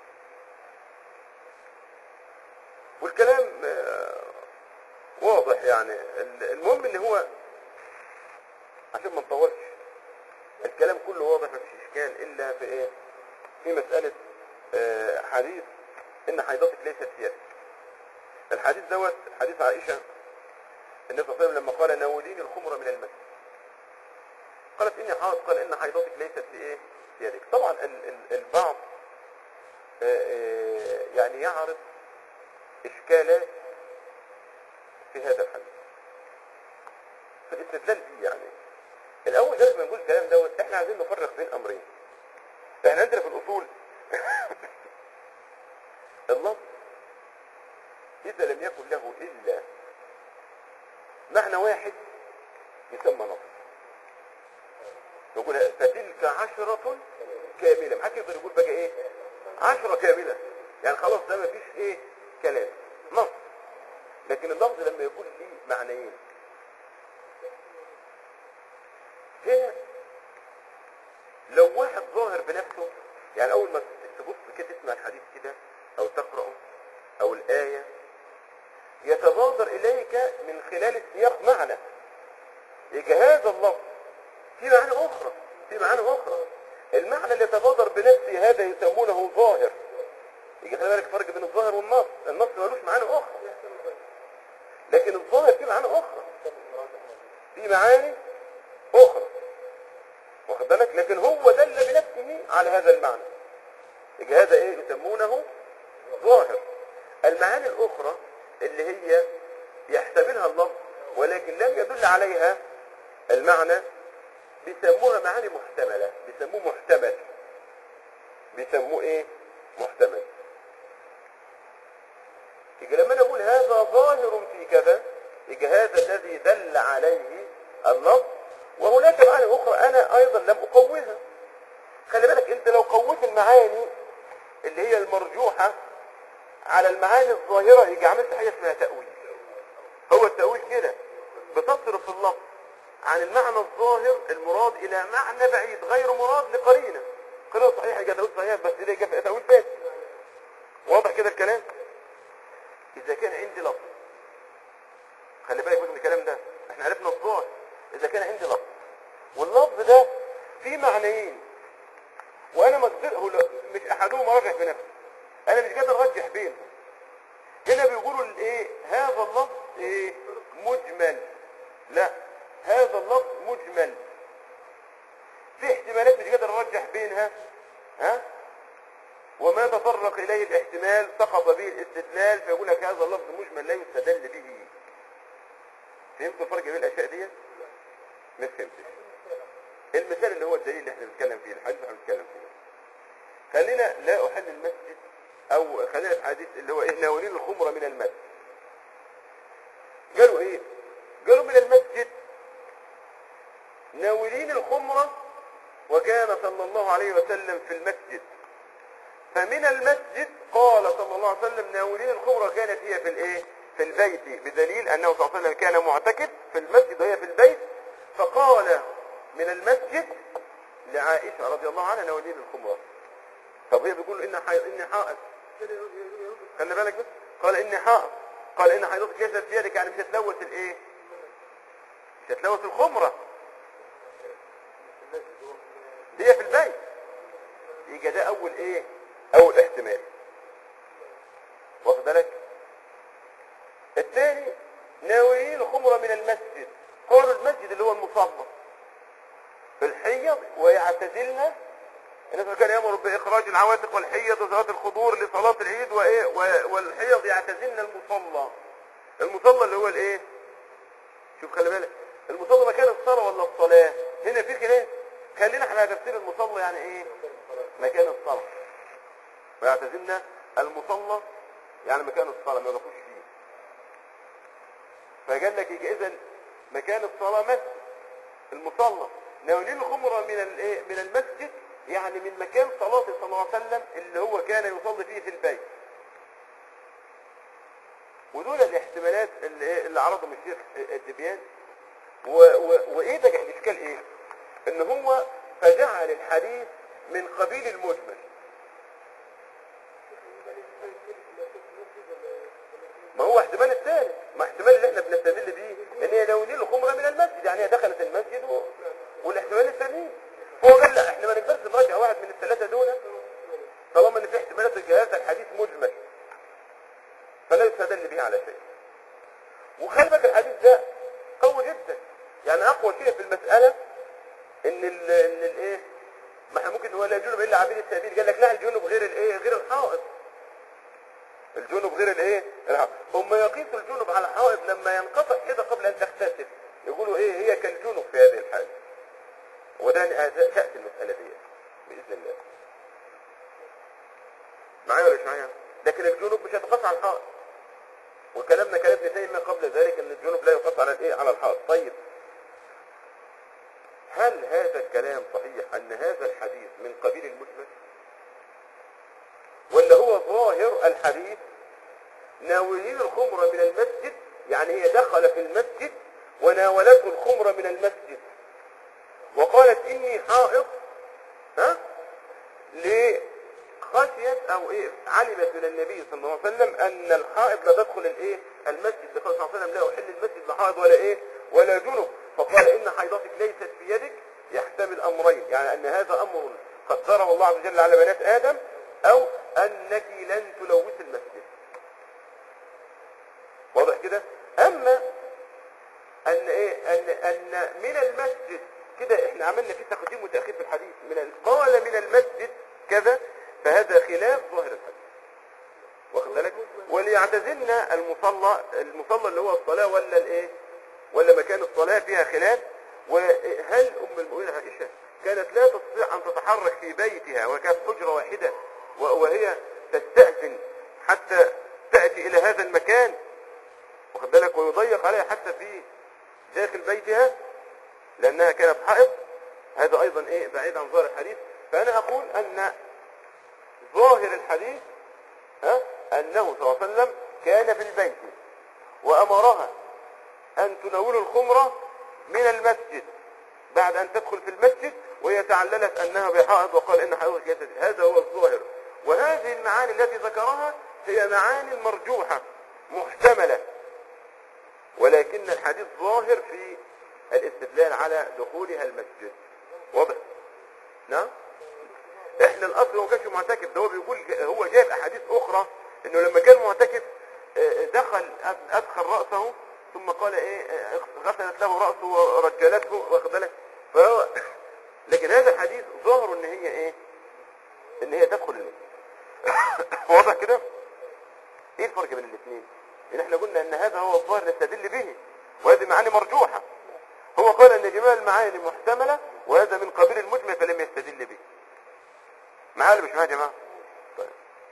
والكلام آه، واضح يعني ال- المهم ان هو عشان ما نطولش الكلام كله واضح مفيش اشكال الا في ايه في مسألة آه، حديث ان حيضتك ليست في يدك الحديث دوت حديث عائشة النبي صلى الله عليه وسلم لما قال ناوليني الخمر من المسجد قالت اني حائض قال ان حيضتك ليست في ايه في يدك طبعا ال- ال- البعض آه، آه، يعني يعرض اشكالات في هذا الحديث في الاستدلال بيه يعني الاول لازم نقول الكلام دوت احنا عايزين نفرق بين امرين احنا عندنا في الاصول اللفظ اذا لم يكن له الا معنى واحد يسمى نص نقول فتلك عشرة كاملة محدش يقدر يقول بقى ايه عشرة كاملة يعني خلاص ده مفيش ايه كلام نص لكن اللفظ لما يكون ليه معنيين هنا لو واحد ظاهر بنفسه يعني اول ما تبص كده تسمع الحديث كده او تقرأه او الآية يتبادر اليك من خلال السياق معنى يجي هذا اللفظ في معنى اخرى في معنى اخرى المعنى اللي يتبادر بنفسه هذا يسمونه ظاهر يجي خلي بالك فرق بين الظاهر والنص النص ملوش معنى اخرى لكن الظاهر فيه معنى اخرى في معاني اخرى واخد بالك لكن هو دل بنفسه على هذا المعنى يجي هذا ايه يسمونه ظاهر المعاني الاخرى اللي هي يحتملها اللفظ ولكن لم يدل عليها المعنى بيسموها معاني محتملة بيسموه محتمل بيسموه ايه محتمل يجي لما انا اقول هذا ظاهر في كذا يجي هذا الذي دل عليه اللفظ وهناك معاني اخرى انا ايضا لم اقوها خلي بالك انت لو قويت المعاني اللي هي المرجوحة على المعاني الظاهرة يجي عملت حاجة اسمها تأويل هو التأويل كده بتصرف اللفظ عن المعنى الظاهر المراد إلى معنى بعيد غير مراد لقرينة قرينة صحيحة يبقى تأويل صحيح بس ده يبقى تأويل فاسد واضح كده الكلام إذا كان عندي لفظ خلي بالك من الكلام ده احنا عرفنا الظاهر إذا كان عندي لفظ واللفظ ده فيه معنيين وانا مقدر هو لا- مش احدهما راجح بنفسه انا مش قادر ارجح بينهم هنا بيقولوا الايه هذا اللفظ ايه مجمل لا هذا اللفظ مجمل في احتمالات مش قادر ارجح بينها ها وما تطرق اليه الاحتمال سقط به الاستدلال فيقول لك هذا اللفظ مجمل لا يستدل به فهمتوا الفرق بين الاشياء دي ما فهمتش المثال اللي هو الدليل اللي احنا بنتكلم فيه الحديث اللي احنا بنتكلم فيه خلينا لا احل المسجد او خلينا في حديث اللي هو ايه ناولين الخمره من المسجد قالوا ايه قالوا من المسجد ناولين الخمره وكان صلى الله عليه وسلم في المسجد فمن المسجد قال صلى الله عليه وسلم ناولين الخمره كانت هي في الايه في البيت بدليل انه صلى الله عليه وسلم كان معتكف في المسجد وهي في البيت فقال من المسجد لعائشه رضي الله عنها ناولين الخمره طب هي بيقول ان حي... اني حائط خلي بالك بس قال اني حائط قال ان حيضتك ليست في يدك يعني مش هتلوث الايه مش هتلوث الخمره هي في البيت يبقى ده اول ايه اول احتمال واخد بالك الثاني ناويين الخمره من المسجد قالوا المسجد اللي هو المصلى في الحيض ويعتزلن الناس كان يامر باخراج العواتق والحيض وذوات الخضور لصلاه العيد وايه و- والحيض يعتزلن المصلى المصلى اللي هو الايه شوف خلي بالك المصلى مكان الصلاه ولا الصلاه هنا في خلاف خلينا احنا على تفسير المصلى يعني ايه مكان الصلاه ويعتزلن المصلى يعني مكان الصلاه ما يقفوش فيه فقال لك يجي اذا مكان الصلاه مسجد المصلى ناولين الخمرة من الايه من المسجد يعني من مكان صلاته صلى الله عليه وسلم اللي هو كان يصلي فيه في البيت ودول الاحتمالات اللي, إيه اللي عرضهم الشيخ الدبيان و... و... وايه ده الاشكال ايه ان هو فجعل الحديث من قبيل المجمل ما هو احتمال الثالث ما احتمال اللي احنا بنستدل بيه ان هي ناولين الخمره من المسجد يعني هي دخلت المسجد و... والاحتمال الثاني هو قال لا احنا ما نقدرش نراجع واحد من الثلاثه دول طالما ان في احتمالات الجهاز الحديث مجمل فلا يستدل به على شيء وخلي بالك الحديث ده قوي جدا يعني اقوى شيء في المساله ان ال ان الايه ما احنا ممكن هو لا يجنب الا عبيد السبيل قال لك لا الجنوب غير الايه غير الحائط الجنوب غير الايه الحائط هم يقيسوا الجنوب على الحائط لما ينقطع كده قبل ان تغتسل يقولوا ايه هي كالجنوب في هذه الحاله وده تاتي المساله دي باذن الله معايا ولا مش معايا لكن الجنوب مش هيتقاس على الحائط وكلامنا كلام ابن تيميه قبل ذلك ان الجنوب لا يقاس على الايه على الحائط طيب هل هذا الكلام صحيح ان هذا الحديث من قبيل المجمل ولا هو ظاهر الحديث ناولين الخمر من المسجد يعني هي دخل في المسجد وناولته الخمر من المسجد وقالت اني حائض ها لخشية او ايه علمت من النبي صلى الله عليه وسلم ان الحائض لا تدخل الايه المسجد لقول صلى الله عليه وسلم لا احل المسجد لا حائض ولا ايه ولا جنب فقال ان حيضتك ليست في يدك يحتمل امرين يعني ان هذا امر قدره الله عز وجل على بنات ادم او انك لن تلوث المسجد واضح كده اما ان ايه ان ان من المسجد كده احنا عملنا فيه تقديم وتاخير في الحديث من ال- قال من المسجد كذا فهذا خلاف ظاهر الحديث واخد بالك وليعتزلنا المصلى المصلى اللي هو الصلاه ولا الايه ولا مكان الصلاه فيها خلاف وهل ام المؤمنين عائشه كانت لا تستطيع ان تتحرك في بيتها وكانت حجره واحده و- وهي تستاذن حتى تاتي الى هذا المكان واخد بالك ويضيق عليها حتى في داخل بيتها لانها كانت حائض هذا ايضا ايه بعيد عن ظاهر الحديث فانا اقول ان ظاهر الحديث ها أنه صلى الله عليه وسلم كان في البيت وأمرها أن تناول الخمرة من المسجد بعد أن تدخل في المسجد وهي تعللت أنها بحائض وقال إن حائض جسد هذا هو الظاهر وهذه المعاني التي ذكرها هي معاني مرجوحة محتملة ولكن الحديث ظاهر في الاستدلال على دخولها المسجد واضح نعم احنا الاصل هو كانش معتكف ده هو بيقول هو جايب احاديث اخرى انه لما كان معتكف اه، دخل ادخل راسه ثم قال ايه اه، غسلت له راسه ورجلته واخد بالك فهو لكن هذا الحديث ظاهر ان هي ايه ان هي تدخل المسجد واضح كده ايه الفرق بين الاثنين ان احنا قلنا ان هذا هو الظاهر نستدل به وهذه معاني مرجوحه هو قال ان جميع المعاني محتمله وهذا من قبيل المجمل فلم يستدل به معايا ولا مش معايا يا جماعه طيب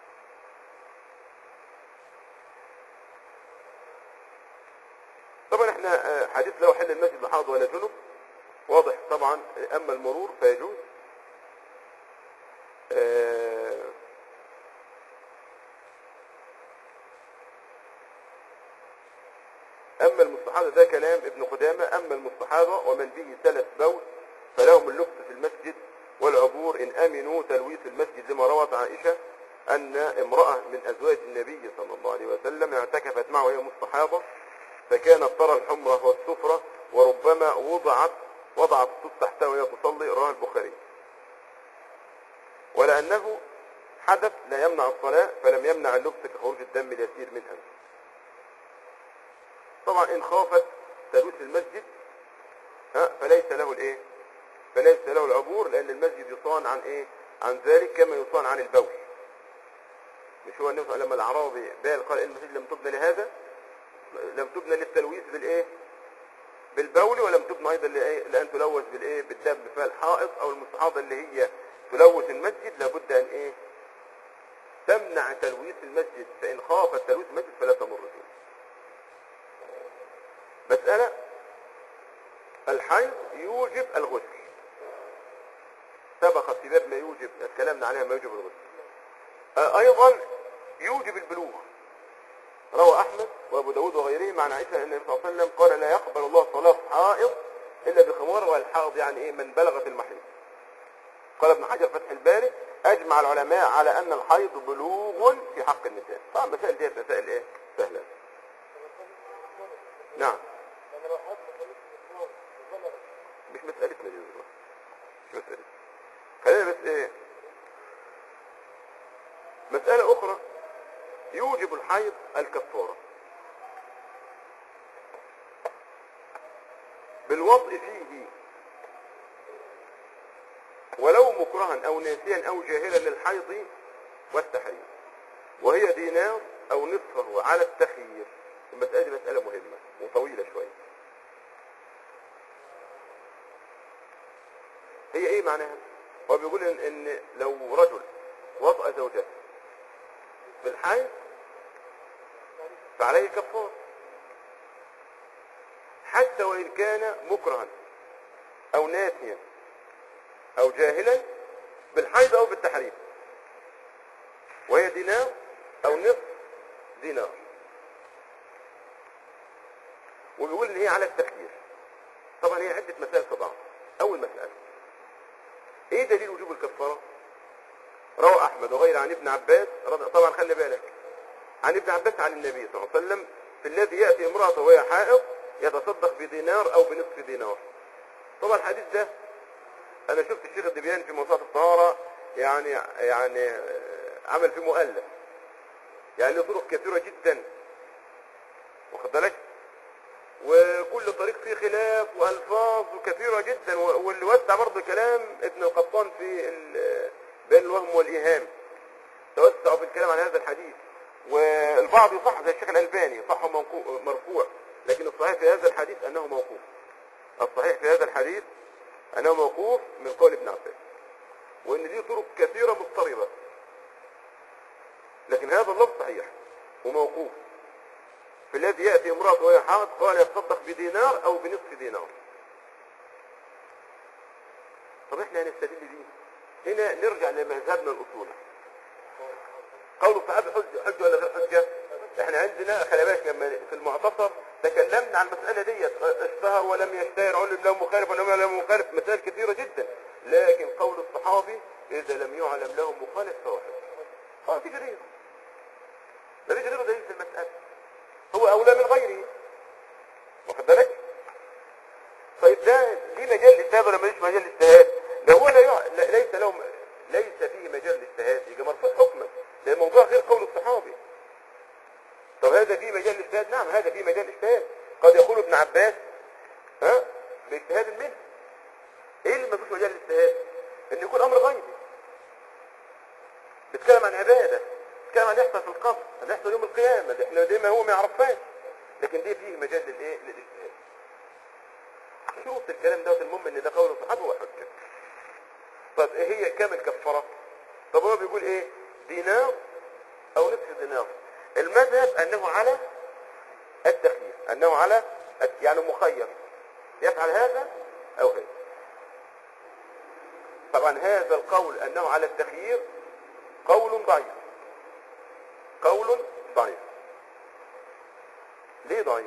طبعا احنا آه، حديث لو حل المسجد لحاض ولا جنب واضح طبعا اما المرور فيجوز آه، أما المستحاضة ده كلام ابن قدامة أما المستحاضة ومن به سلس بول فلهم اللبس في المسجد والعبور إن أمنوا تلويث المسجد لما روت عائشة أن امرأة من أزواج النبي صلى الله عليه وسلم اعتكفت معه وهي مستحاضة فكانت ترى الحمرة والسفرة وربما وضعت وضعت الصوت تحتها وهي تصلي رواه البخاري ولأنه حدث لا يمنع الصلاة فلم يمنع اللبس كخروج الدم اليسير منها طبعا ان خافت تلوث المسجد ها فليس له الايه فليس له العبور لان المسجد يصان عن ايه عن ذلك كما يصان عن البول مش هو النبي صلى الله عليه وسلم لما الاعرابي بال قال ان المسجد لم تبنى لهذا لم تبنى للتلويث بالايه بالبول ولم تبنى ايضا لإيه؟ لان تلوث بالايه بالدم فالحائط او المستحاضه اللي هي تلوث المسجد لابد ان ايه تمنع تلويث المسجد فان خافت تلويث المسجد فلا تمر فيه مسألة الحيض يوجب الغسل سبق في باب ما يوجب اتكلمنا عليها ما يوجب الغسل آه، ايضا يوجب البلوغ روى احمد وابو داود وغيرهم عن عائشه ان النبي صلى الله عليه وسلم قال لا يقبل الله صلاه حائض الا بخمار والحائض يعني ايه من بلغت المحيض قال ابن حجر فتح الباري اجمع العلماء على ان الحيض بلوغ في حق النساء طبعا مسائل ديت مسائل ايه سهله نعم يعني لو حد خليك الدكتور وظلم مش مسألتنا دي والله. مش مسألتنا خلينا بس ايه مسألة أخرى يوجب الحيض الكفارة بالوضع فيه ولو مكرها أو ناسيا أو جاهلا للحيض والتحريم وهي دينار أو نصفه على التخيير المسألة دي مسألة مهمة وطويلة شوية هي ايه معناها هو بيقول ان, إن لو رجل وطأ زوجته بالحيض فعليه كفار حتى وان كان مكرها او ناسيا او جاهلا بالحيض او بالتحريم وهي دينار او نصف دينار وبيقول ان هي على التخيير طبعا هي عدة مسائل طبعا اول مسألة ايه دليل وجوب الكفارة روى احمد وغير عن ابن عباس رضي طبعا خلي بالك عن ابن عباس عن النبي صلى الله عليه وسلم في الذي يأتي امرأة وهي حائض يتصدق بدينار او بنصف دينار طبعا الحديث ده انا شفت الشيخ الدبيان في موسوعة الطهارة يعني يعني آه، عمل فيه مؤلف يعني له طرق كثيرة جدا واخد بالك وكل طريق فيه خلاف والفاظ كثيره جدا و- واللي وسع برضه كلام ابن القطان في ال- بين الوهم والايهام توسع في الكلام عن هذا الحديث والبعض يصح زي الشيخ الالباني صح موقو- مرفوع لكن الصحيح في هذا الحديث انه موقوف الصحيح في هذا الحديث انه موقوف من قول ابن عباس وان ليه طرق كثيره مضطربه لكن هذا اللفظ صحيح وموقوف في الذي يأتي امرأة وهي حائض قال يتصدق بدينار أو بنصف دينار طب احنا هنستدل بيه هنا نرجع لمذهبنا الأصولي قول الصحابي حجه حجه ولا غير حجه احنا عندنا خلي بالك لما في المعتصر تكلمنا عن المساله ديت اشتهر ولم يشتهر علم له مخالف ولم يعلم مخالف مسائل كثيره جدا لكن قول الصحابي اذا لم يعلم له مخالف فهو حجه اه في غيره ما فيش غيره دليل في المساله هو اولى من غيره واخد بالك طيب ده في مجال الاجتهاد ولا ماليش مجال الاجتهاد ده هو لا يع... لا- ليس له ليس فيه مجال الاجتهاد يبقى مرفوع حكما لان الموضوع غير قول الصحابي طب هذا فيه مجال الاجتهاد نعم هذا فيه مجال الاجتهاد قد يقول ابن عباس ها باجتهاد منه ايه اللي ما فيش مجال الاجتهاد ان يكون امر غيبي بيتكلم عن عباده بيتكلم عن يحصل في القبر عن يحصل يوم القيامه ده احنا دي ما هو ما يعرفهاش لكن دي فيه مجال للايه للاجتهاد شروط الكلام دوت المهم ان ده قول الصحابه وحجه طب ايه هي كام الكفاره طب هو بيقول ايه دينار او نصف دينار المذهب انه على التخيير انه على الت- يعني مخير يفعل هذا او هذا طبعا هذا القول انه على التخيير قول ضعيف قول ضعيف ليه ضعيف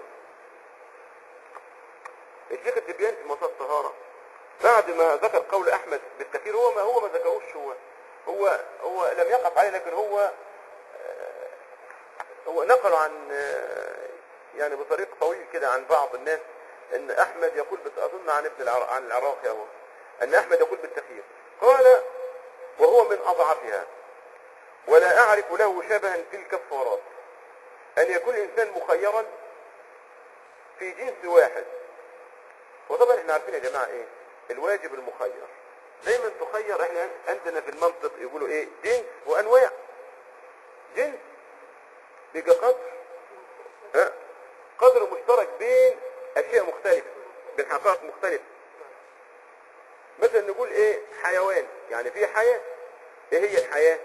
الشيخ التبيان في مسار الطهارة بعد ما ذكر قول احمد بالتخيير هو ما هو ما ذكروش هو هو هو لم يقف عليه لكن هو آه، هو نقل عن آه، يعني بطريق طويل كده عن بعض الناس ان احمد يقول بت- اظن عن ابن العراق عن العراقي هو ان احمد يقول بالتخيير قال وهو من اضعفها ولا اعرف له شبها في الكفارات ان يكون الانسان مخيرا في جنس واحد وطبعا احنا عارفين يا جماعه ايه الواجب المخير دايما تخير احنا عندنا في المنطق يقولوا ايه جنس وانواع جنس بيبقى قدر ها قدر مشترك بين اشياء مختلفه بين حقائق مختلفه مثلا نقول ايه حيوان يعني في حياه ايه هي الحياه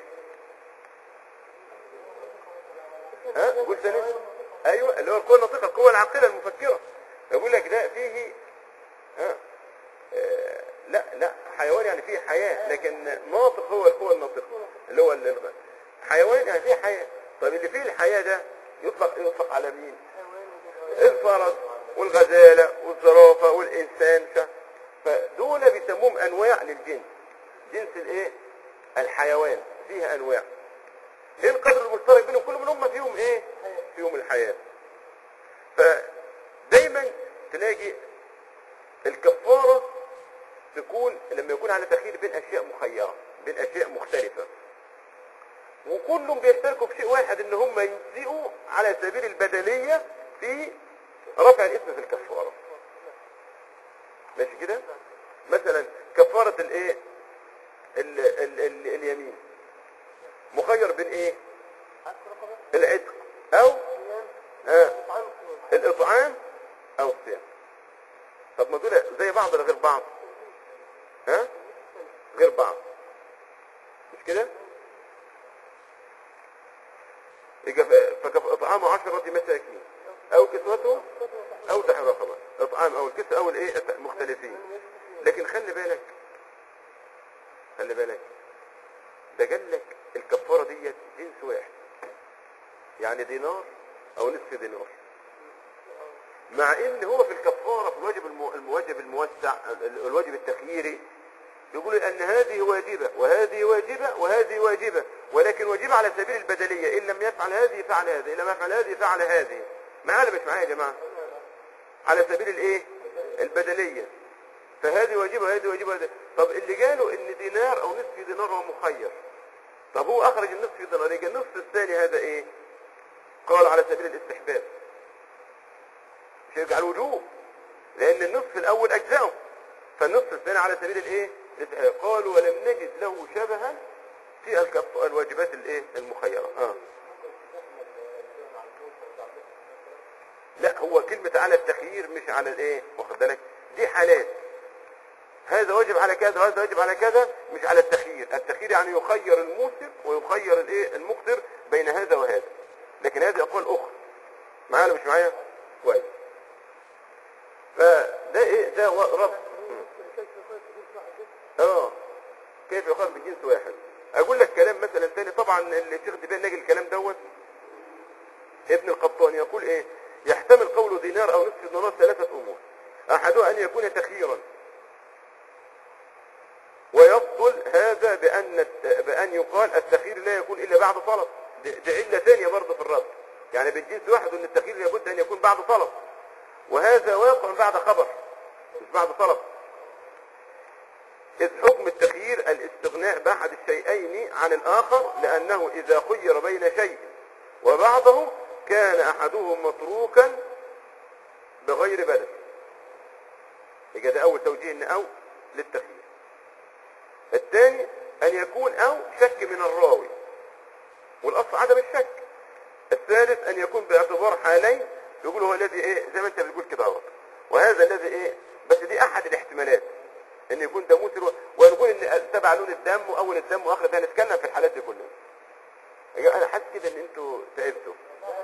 ها قول ثاني ايوه اللي هو القوه الناطقه القوه العاقله المفكره يقول لك ده فيه ها آه، لا لا حيوان يعني فيه حياه لكن ناطق هو القوه الناطقه اللي هو ال- حيوان يعني فيه حياه طب اللي فيه الحياه ده يطلق يطلق على مين الفرس والغزاله والزرافه والانسان ف- فدول بيسموهم انواع للجنس جنس الايه الحيوان فيها انواع ايه القدر المشترك بينهم كلهم هم فيهم ايه فيهم الحياه فدايما تلاقي الكفاره تكون لما يكون على تخيير بين اشياء مخيره بين اشياء مختلفه وكلهم بيشتركوا في شيء واحد ان هم يجزئوا على سبيل البدنيه في رفع الاسم في الكفاره ماشي كده مثلا كفاره الايه ال ال ال اليمين مخير بين ايه العتق او آه الاطعام او الصيام طب ما دول زي بعض ولا غير بعض ها غير بعض مش كده يبقى ف- فكف اطعام عشرة مساكين او كسوتهم او تحرير رقبه اطعام او الكسوة او الايه الت- مختلفين لكن خلي بالك خلي بالك ده قال لك الكفاره ديت جنس واحد يعني دينار او نصف دينار مع ان هو في الكفاره في الواجب المو- المواجب الموسع ال- الواجب التخييري يقول ان هذه واجبه وهذه واجبه وهذه واجبه ولكن واجبه على سبيل البدليه ان لم يفعل هذه فعل هذه ان لم يفعل هذه فعل هذه معايا ولا مش معايا يا جماعه على سبيل الايه البدليه فهذه واجبه وهذه واجبه وهذه طب اللي قالوا ان دينار او نصف دينار هو مخير طب هو اخرج النصف دينار يبقى النصف الثاني هذا ايه قال على سبيل الاستحباب مش هيرجع الوجوب لان النصف الاول اجزاؤه فالنصف الثاني على سبيل الايه الاستحباب قالوا ولم نجد له شبها في الكف... الواجبات الايه المخيره اه لا هو كلمة على التخيير مش على الايه واخد بالك دي حالات هذا واجب على كذا وهذا واجب على كذا مش على التخيير التخيير يعني يخير الموسر ويخير الايه المقدر بين هذا وهذا لكن هذه اقوال اخرى معايا ولا مش معايا كويس فده ايه ده و- رب اه كيف يقال بجنس واحد اقول لك كلام مثلا ثاني طبعا الشيخ دبان ناجي الكلام دوت ابن القطان يقول ايه يحتمل قول دينار او نصف دينار ثلاثة امور احدها ان يكون تخييرا ويبطل هذا بان الت- بان يقال التخيير لا يكون الا بعد طلب دي دي عله ثانيه برضه في الرد يعني بالجنس واحد ان التخيير لابد ان يكون بعد طلب وهذا واقع بعد خبر مش بعد طلب إذ حكم التخيير الاستغناء بأحد الشيئين عن الآخر لأنه إذا خير بين شيء وبعضه كان أحدهم متروكا بغير بدل يبقى ده أول توجيه إن أو للتخيير الثاني أن يكون أو شك من الراوي والأصل عدم الشك الثالث أن يكون باعتبار حالين يقول هو الذي إيه زي ما أنت بتقول كده اهوت وهذا الذي إيه بس دي أحد الاحتمالات ان يكون ده موسر و- ويكون ان تبع لون الدم واول الدم واخر ده هنتكلم في الحالات دي كلها يا جماعة انا حاسس كده ان انتوا تعبتوا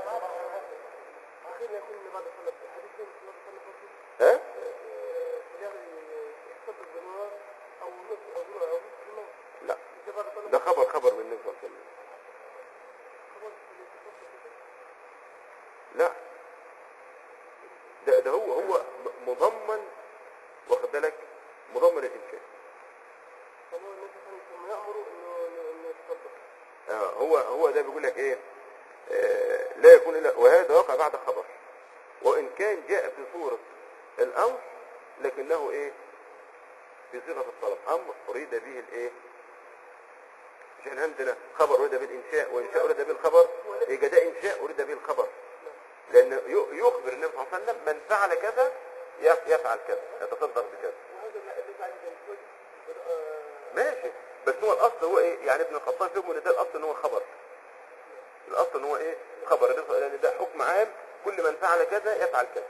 أخيرا يكون اللي بعد صلاة الحديث ده مش بعد صلاة الفجر ها يعني صلاة الجمعة أو نصف أو ربع أو نصف النوم لا مش بعد صلاة ده خبر خبر من النبي صلى الله عليه وسلم خلاص اللي تصلي كده. لا ده ده هو هو م- مضمن واخد بالك مضمن الانشاء فهو النبي صلى الله عليه وسلم يأمر إنه إنه إنه يتصدق آه هو هو ده بيقول لك ايه آه لا يكون الا وهذا واقع بعد خبر وان كان جاء في صورة الامر لكنه ايه في صيغة الطلب امر اريد به الايه مش احنا عندنا خبر اريد به الانشاء وانشاء اريد به الخبر يبقى ده انشاء اريد به الخبر لان ي- يخبر النبي صلى الله عليه وسلم من فعل كذا يف- يفعل كذا يتصدق بكذا وهذا اللي بعد ذلك آه، ماشي بس هو الاصل هو ايه يعني ابن الخطاب فهم ان ده الاصل ان هو خبر الاصل ان هو ايه خبر ده- لان ده حكم عام كل من فعل كذا يفعل كذا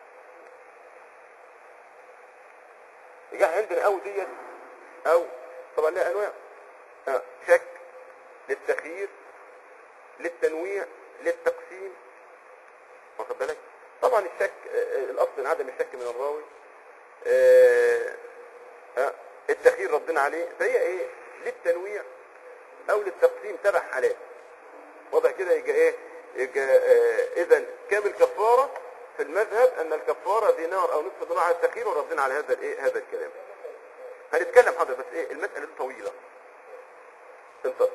يجي عندنا او ديت او طبعا لها انواع آه، شك للتخيير للتنويع للتقسيم واخد بالك طبعا الشك آه، آه، الاصل ان عدم الشك من الراوي آه، آه، التخيير ردنا عليه فهي ايه للتنويع او للتقسيم سبع حالات وضع كده يبقى ايه يبقى آه اذا كام الكفاره في المذهب ان الكفاره دينار او نصف دينار على التخيير وردنا على هذا الايه هذا الكلام هنتكلم حاضر بس ايه المساله طويله انتظر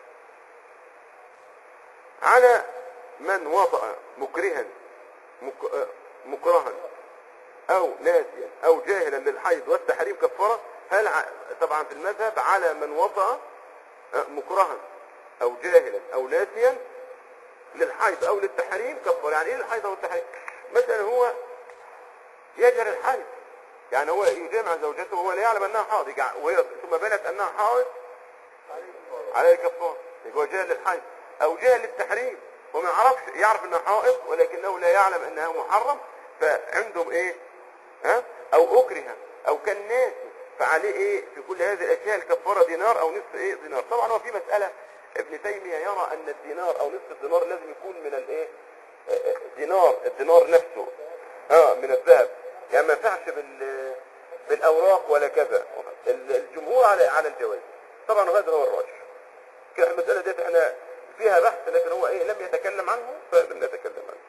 على من وطأ مكرها مك... آه، مكرها او ناسيا او جاهلا للحيض والتحريم كفاره هل ع... طبعا في المذهب على من وطأ آه، مكرها او جاهلا او ناسيا للحيض او للتحريم كفاره يعني ايه الحيض او التحريم مثلا هو يجري الحيض يعني هو يجامع زوجته وهو لا يعلم انها حائض يجع- وهي ثم بنت انها حائض عليه الكفاره يبقى هو جاهل للحيض او جاهل للتحريم وما يعرفش يعرف انها حائض ولكنه لا يعلم انها محرم فعندهم ايه ها او اكره او كان ناسي فعليه ايه في كل هذه الاشياء الكفاره دينار او نصف ايه دينار طبعا هو في مساله ابن تيميه يرى ان الدينار او نصف الدينار لازم يكون من الايه آه، آه، دينار الدينار نفسه اه من الذهب يعني ما ينفعش بال بالاوراق ولا كذا ال- الجمهور على على الجواز طبعا وهذا هو الراجح كده المساله ديت احنا فيها بحث لكن هو ايه لم يتكلم عنه فلم نتكلم عنه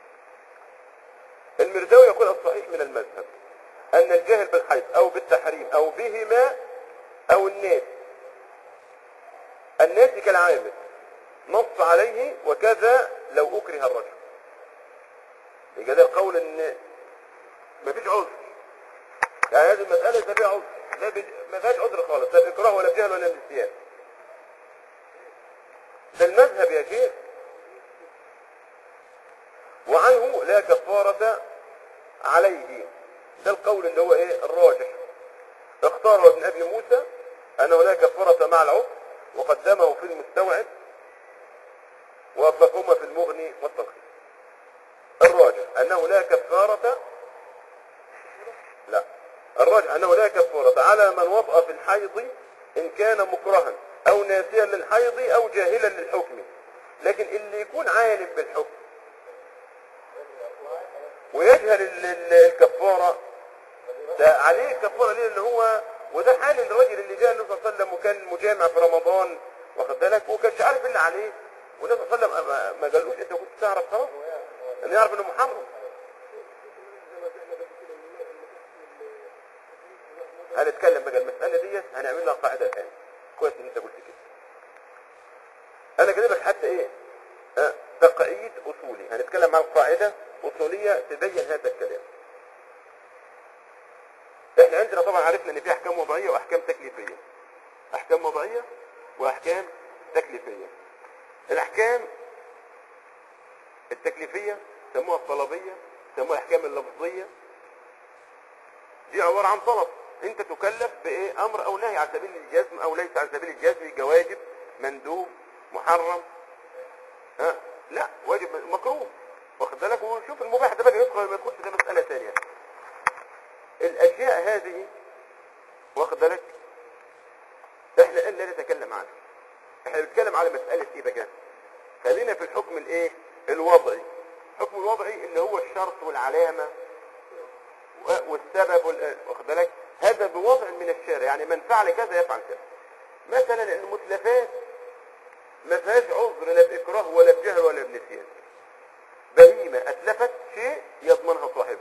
المرداوي يقول الصحيح من المذهب ان الجاهل بالحيض او بالتحريم او بهما او الناس الناس كالعامل نص عليه وكذا لو اكره الرجل يبقى ده القول ان مفيش عذر يعني هذه المسألة ليس فيها عذر لا بج... ما فيهاش عذر خالص لا بإكراه ولا بجهل ولا نسيان ده المذهب يا شيخ وعنه لا كفارة عليه ده القول اللي هو ايه الراجح اختاره ابن ابي موسى انه لا كفارة مع العذر وقدمه في المستوعب واطلقهما في المغني والتلخيص الراجح انه لا كفارة لا الراجح انه لا كفارة على من وطأ في الحيض ان كان مكرها او ناسيا للحيض او جاهلا للحكم لكن اللي يكون عالم بالحكم ويجهل ال- ال- الكفارة ده عليه كفارة ليه اللي هو وده حال الرجل اللي جاء النبي صلى الله عليه وسلم وكان مجامع في رمضان واخد بالك وكانش عارف اللي عليه والنبي صلى الله عليه وسلم ما- ما قالوش انت كنت تعرف خلاص انه يعرف انه محرم هنتكلم بقى المسألة دي هنعمل لها قاعدة الآن كويس ان انت قلت كده انا كاتبك حتى ايه اه تقعيد اصولي هنتكلم عن قاعدة اصولية تبين هذا الكلام احنا عندنا طبعا عرفنا ان في احكام وضعية واحكام تكليفية احكام وضعية واحكام تكليفية الاحكام التكليفية سموها الطلبية سموها الاحكام اللفظية دي عبارة عن طلب انت تكلف بايه امر او نهي على سبيل الجزم او ليس على سبيل الجزم كواجب مندوب محرم ها لا واجب مكروه واخد بالك وشوف المباح ده بقى يدخل ولا ما يدخلش ده مسألة ثانية الاشياء هذه واخد بالك احنا الان لا نتكلم عنها احنا بنتكلم على مسألة ايه بقى خلينا في الحكم الايه الوضعي الحكم الوضعي اللي هو الشرط والعلامة و- والسبب وال- واخد بالك هذا بوضع من الشارع يعني من فعل كذا يفعل كذا مثلا المتلفات ما فيهاش عذر لا باكراه ولا بجهل ولا بنسيان بهيمة اتلفت شيء يضمنها صاحبه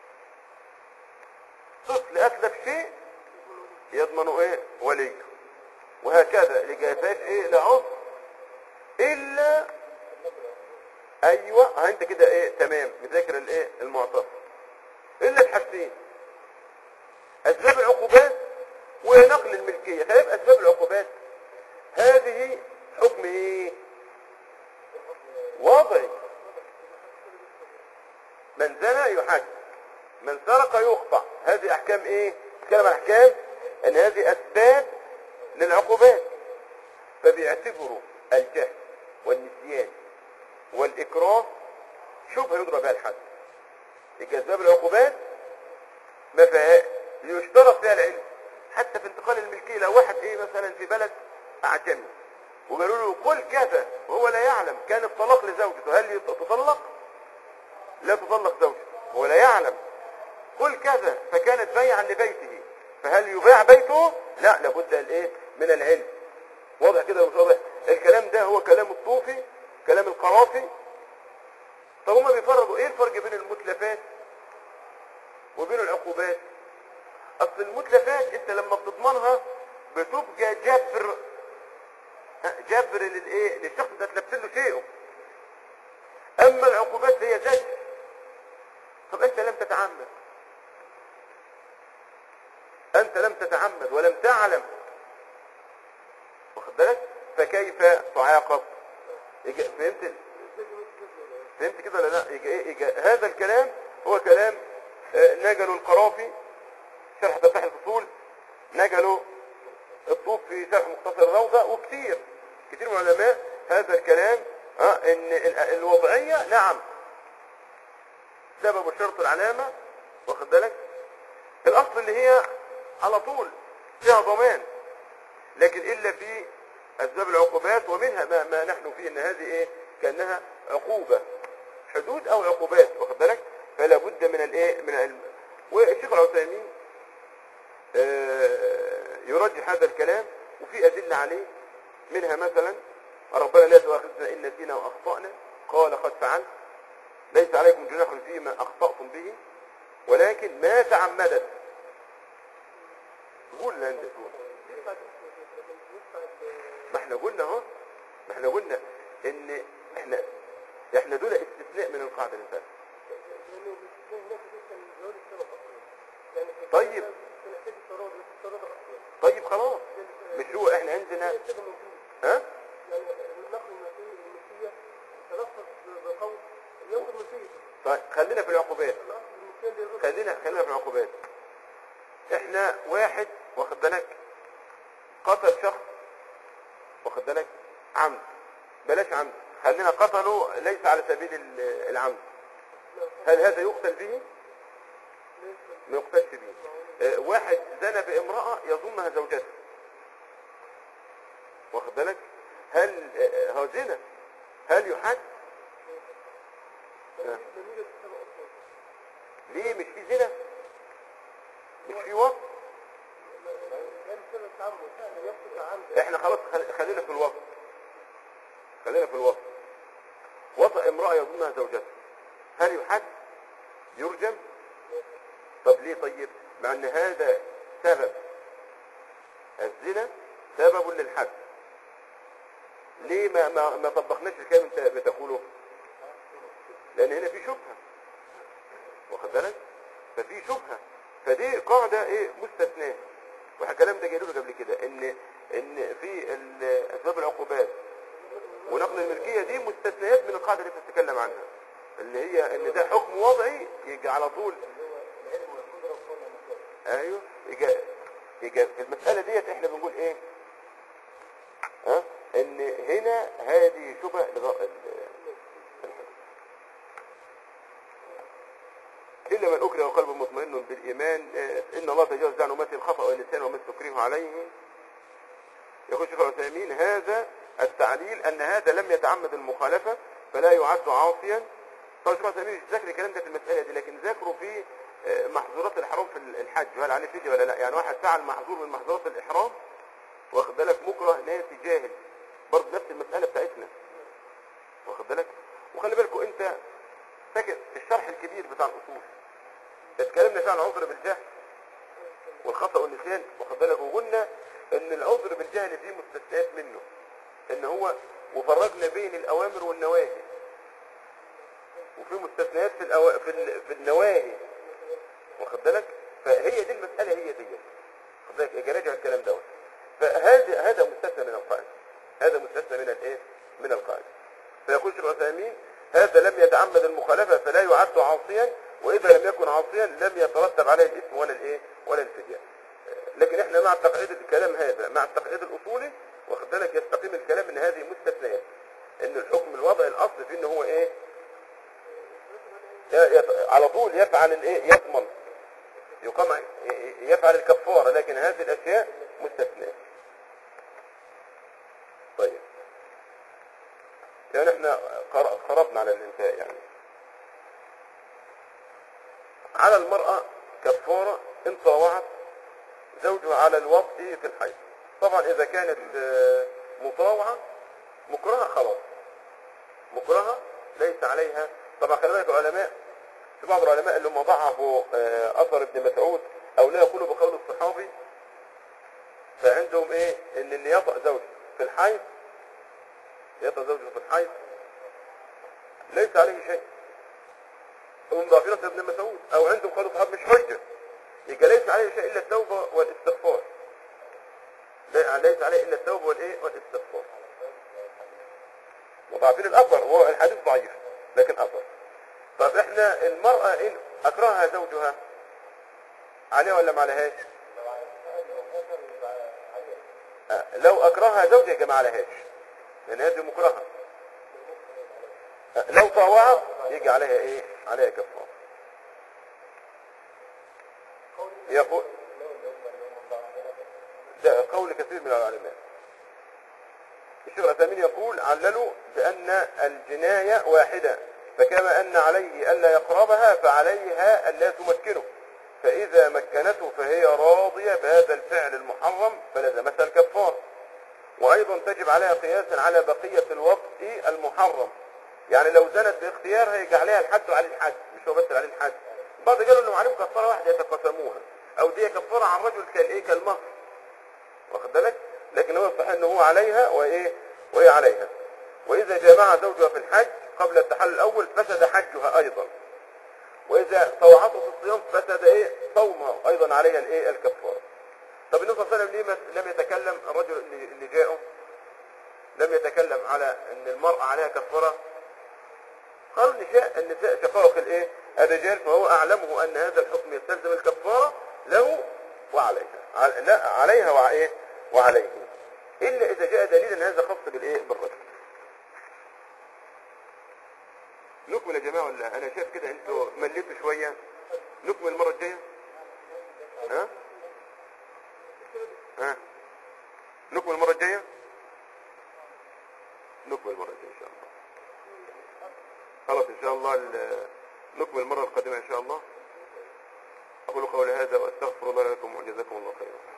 طفل اتلف شيء يضمنه ايه وليه وهكذا اللي جايبهاش ايه لا عذر الا ايوه ها انت كده ايه تمام مذاكر الايه المعتصم الا الحاجتين اسباب العقوبات ونقل الملكيه خلينا في اسباب العقوبات هذه حكم ايه وضعي من زنى يحج من سرق يقطع هذه احكام ايه نتكلم عن احكام ان هذه اسباب للعقوبات فبيعتبروا الجهل والنسيان والاكراه شبهه يضرب بها الحد يبقى اسباب العقوبات ما فيها يشترط فيها العلم حتى في انتقال الملكيه لو واحد ايه مثلا في بلد اعجمي وقالوا له قل كذا وهو لا يعلم كان الطلاق لزوجته هل يط- تطلق لا تطلق زوجته هو لا يعلم قل كذا فكانت بيعا لبيته فهل يباع بيته لا لابد الايه من العلم واضح كده ولا مش واضح الكلام ده هو كلام الطوفي كلام القرافي طب هما بيفرقوا ايه الفرق بين المتلفات وبين العقوبات اصل المتلفات انت لما بتضمنها بتبقى جبر ها، جبر للايه للشخص ده تلبس له شيء اما العقوبات هي زجر طب انت لم تتعمد انت لم تتعمد ولم تعلم واخد بالك فكيف تعاقب يجي- فهمت فهمت كده ولا لا يجي ايه يجي هذا الكلام هو كلام آه، نجله القرافي شرح تفتح الفصول نجله الطوب في شرح مختصر الروضة وكتير كتير من العلماء هذا الكلام اه ان ال- الوضعية نعم سبب الشرط العلامة واخد بالك الاصل اللي هي على طول فيها ضمان لكن الا في اسباب العقوبات ومنها ما, ما نحن فيه ان هذه ايه كانها عقوبة حدود او عقوبات واخد بالك فلا بد من الايه من العلم والشيخ العثيمين آه، يرجح هذا الكلام وفي أدلة عليه منها مثلا ربنا لا تؤاخذنا إن نسينا وأخطأنا قال قد فعلت ليس عليكم جناح فيما أخطأتم به ولكن ما تعمدت قول لنا انت تقول ينفع تسمع لكن ينفع ما احنا قلنا اهو ما احنا قلنا ان احنا احنا دول استثناء من القاعده اللي فاتت لانه بالاستثناء هناك لسه من جواز السبب اصلا يعني في طيب. في نحتاج التراب بس التراب اصلا طيب خلاص مش هو احنا عندنا السبب موجود ها يعني نقل الملكية الملكية تلفظ بقول ينقل ملكية طيب خلينا في العقوبات الاصل الملكية اللي يرد خلينا خلينا في العقوبات احنا واحد واخد بالك قتل شخص واخد بالك عمد بلاش عمد خلينا قتله ليس على سبيل ال- العمد هل هذا يقتل به ما يقتلش به اه، واحد زنى بامرأة يظنها زوجته واخد بالك هل اه، هو زنا هل يحد لم يوجد السبب اصلا ليه مش في زنا مش في وقت كان السبب تعمد يقصد عمد احنا خلاص خل- خلينا في الوصف خلينا في الوصف وطأ امرأة يظنها زوجته هل يحد يرجم طب ليه طيب مع ان هذا سبب الزنا سبب للحد ليه ما ما, ما طبقناش الكلام انت بتقوله لان هنا في شبهه واخد بالك ففي شبهه فدي قاعده ايه مستثناه والكلام ده جاي له قبل كده ان ان في ال- اسباب العقوبات ونقل الملكيه دي مستثنيات من القاعده اللي بتتكلم عنها اللي هي ان ده حكم وضعي يجي على طول ايوه يجي يجي في المساله ديت احنا بنقول ايه ها ان هنا هذه شبهه لغاء ال- إلا من أكره وقلبه مطمئن بالإيمان آه، إن الله تجاوز عن أمتي الخطأ والنسيان وما استكره عليه يقول شيخ العثيمين هذا التعليل أن هذا لم يتعمد المخالفة فلا يعد عاصيا طبعا شيخ العثيمين مش ذاكر الكلام ده في المسألة دي لكن ذاكره في آه، محظورات الحرام في الحج وهل عليه فدية ولا لا يعني واحد فعل محظور من محظورات الإحرام واخد بالك مكره ناسي جاهل برضه نفس المسألة بتاعتنا واخد بالك وخلي بالكوا انت فاكر الشرح الكبير بتاع الأصول اتكلمنا فيه عن العذر بالجهل والخطأ والنسيان واخد بالك وقلنا ان العذر بالجهل فيه مستثنيات منه ان هو وفرقنا بين الاوامر والنواهي وفي مستثنيات في الأو... في, ال... في النواهي واخد بالك فهي دي المسألة هي دي واخد بالك اجي راجع الكلام دوت فهذا هذا مستثنى من القاعدة هذا مستثنى من الايه من القاعدة فيقول شيخ العثيمين هذا لم يتعمد المخالفة فلا يعد عاصيا وإذا لم يكن عاصيا لم يترتب عليه الإثم ولا الإيه ولا الفدية لكن احنا مع التقعيد الكلام هذا مع التقعيد الأصولي واخد بالك يستقيم الكلام ان هذه مستثنيات ان الحكم الوضع الأصل في ان هو ايه ي- يت- على طول يفعل الايه يضمن يقام ي- ي- يفعل الكفارة لكن هذه الأشياء مستثنيات طيب يعني احنا قر- قربنا على الانتهاء يعني على المرأة كفارة ان طاوعت زوجها على الوطء في الحيض طبعا اذا كانت آه، مطاوعة مكرهة خلاص مكرهة ليس عليها طبعا خلي بالك العلماء في بعض العلماء اللي هم ضعفوا آه، اثر ابن مسعود او لا يقولوا بقول الصحابي فعندهم ايه ان اللي يطأ زوجه في الحيض يطأ زوجه في الحيض ليس عليه شيء هم ضعفين أثر ابن مسعود او عندهم قالوا صحاب مش حجة يبقى ليس عليه شيء الا التوبة والاستغفار لا- ليس عليه الا التوبة والايه والاستغفار وضعفين الاكبر هو الحديث ضعيف لكن اكبر طب احنا المرأة ان اكرهها زوجها عليها ولا ما عليهاش آه، لو اكرهها زوجها يبقى ما عليهاش لان هذه مكرهة آه، لو طاوعت يجي عليها ايه عليها كفارة يقول ده قول كثير من العلماء الشيخ الأثامين يقول عللوا بأن الجناية واحدة فكما أن عليه ألا يقربها فعليها ألا تمكنه فإذا مكنته فهي راضية بهذا الفعل المحرم فلزمتها الكفار وأيضا تجب عليها قياسا على بقية الوضع المحرم يعني لو زنت باختيارها يجي عليها الحد وعليه الحد مش هو بس اللي عليه الحد بعض قالوا انه عليهم كفاره واحده يتقاسموها او دي كفاره عن الرجل كالايه كالمهر واخد بالك لكن هو الصحيح ان هو عليها وايه وهي عليها واذا جامع زوجها في الحج قبل التحلل الاول فسد حجها ايضا واذا طوعته في الصيام فسد ايه صومها ايضا عليها الايه الكفاره طب النبي صلى الله عليه وسلم ليه ما- لم يتكلم الرجل اللي, اللي جاءه لم يتكلم على ان المرأة عليها كفارة قال النساء النساء شقائق الايه الرجال فهو اعلمه ان هذا الحكم يستلزم الكفارة له وعليها عل- لا عليها وعليه وعليه الا اذا جاء دليل ان هذا خاص بالايه بالرجل نكمل يا جماعه ولا انا شايف كده انتوا مليتوا شويه نكمل المره الجايه ها ها نكمل المره الجايه نكمل المره الجايه ان شاء الله خلاص ان شاء الله ال- نكمل المره القادمه ان شاء الله اقول قولي هذا واستغفر الله لكم وجزاكم الله خيرا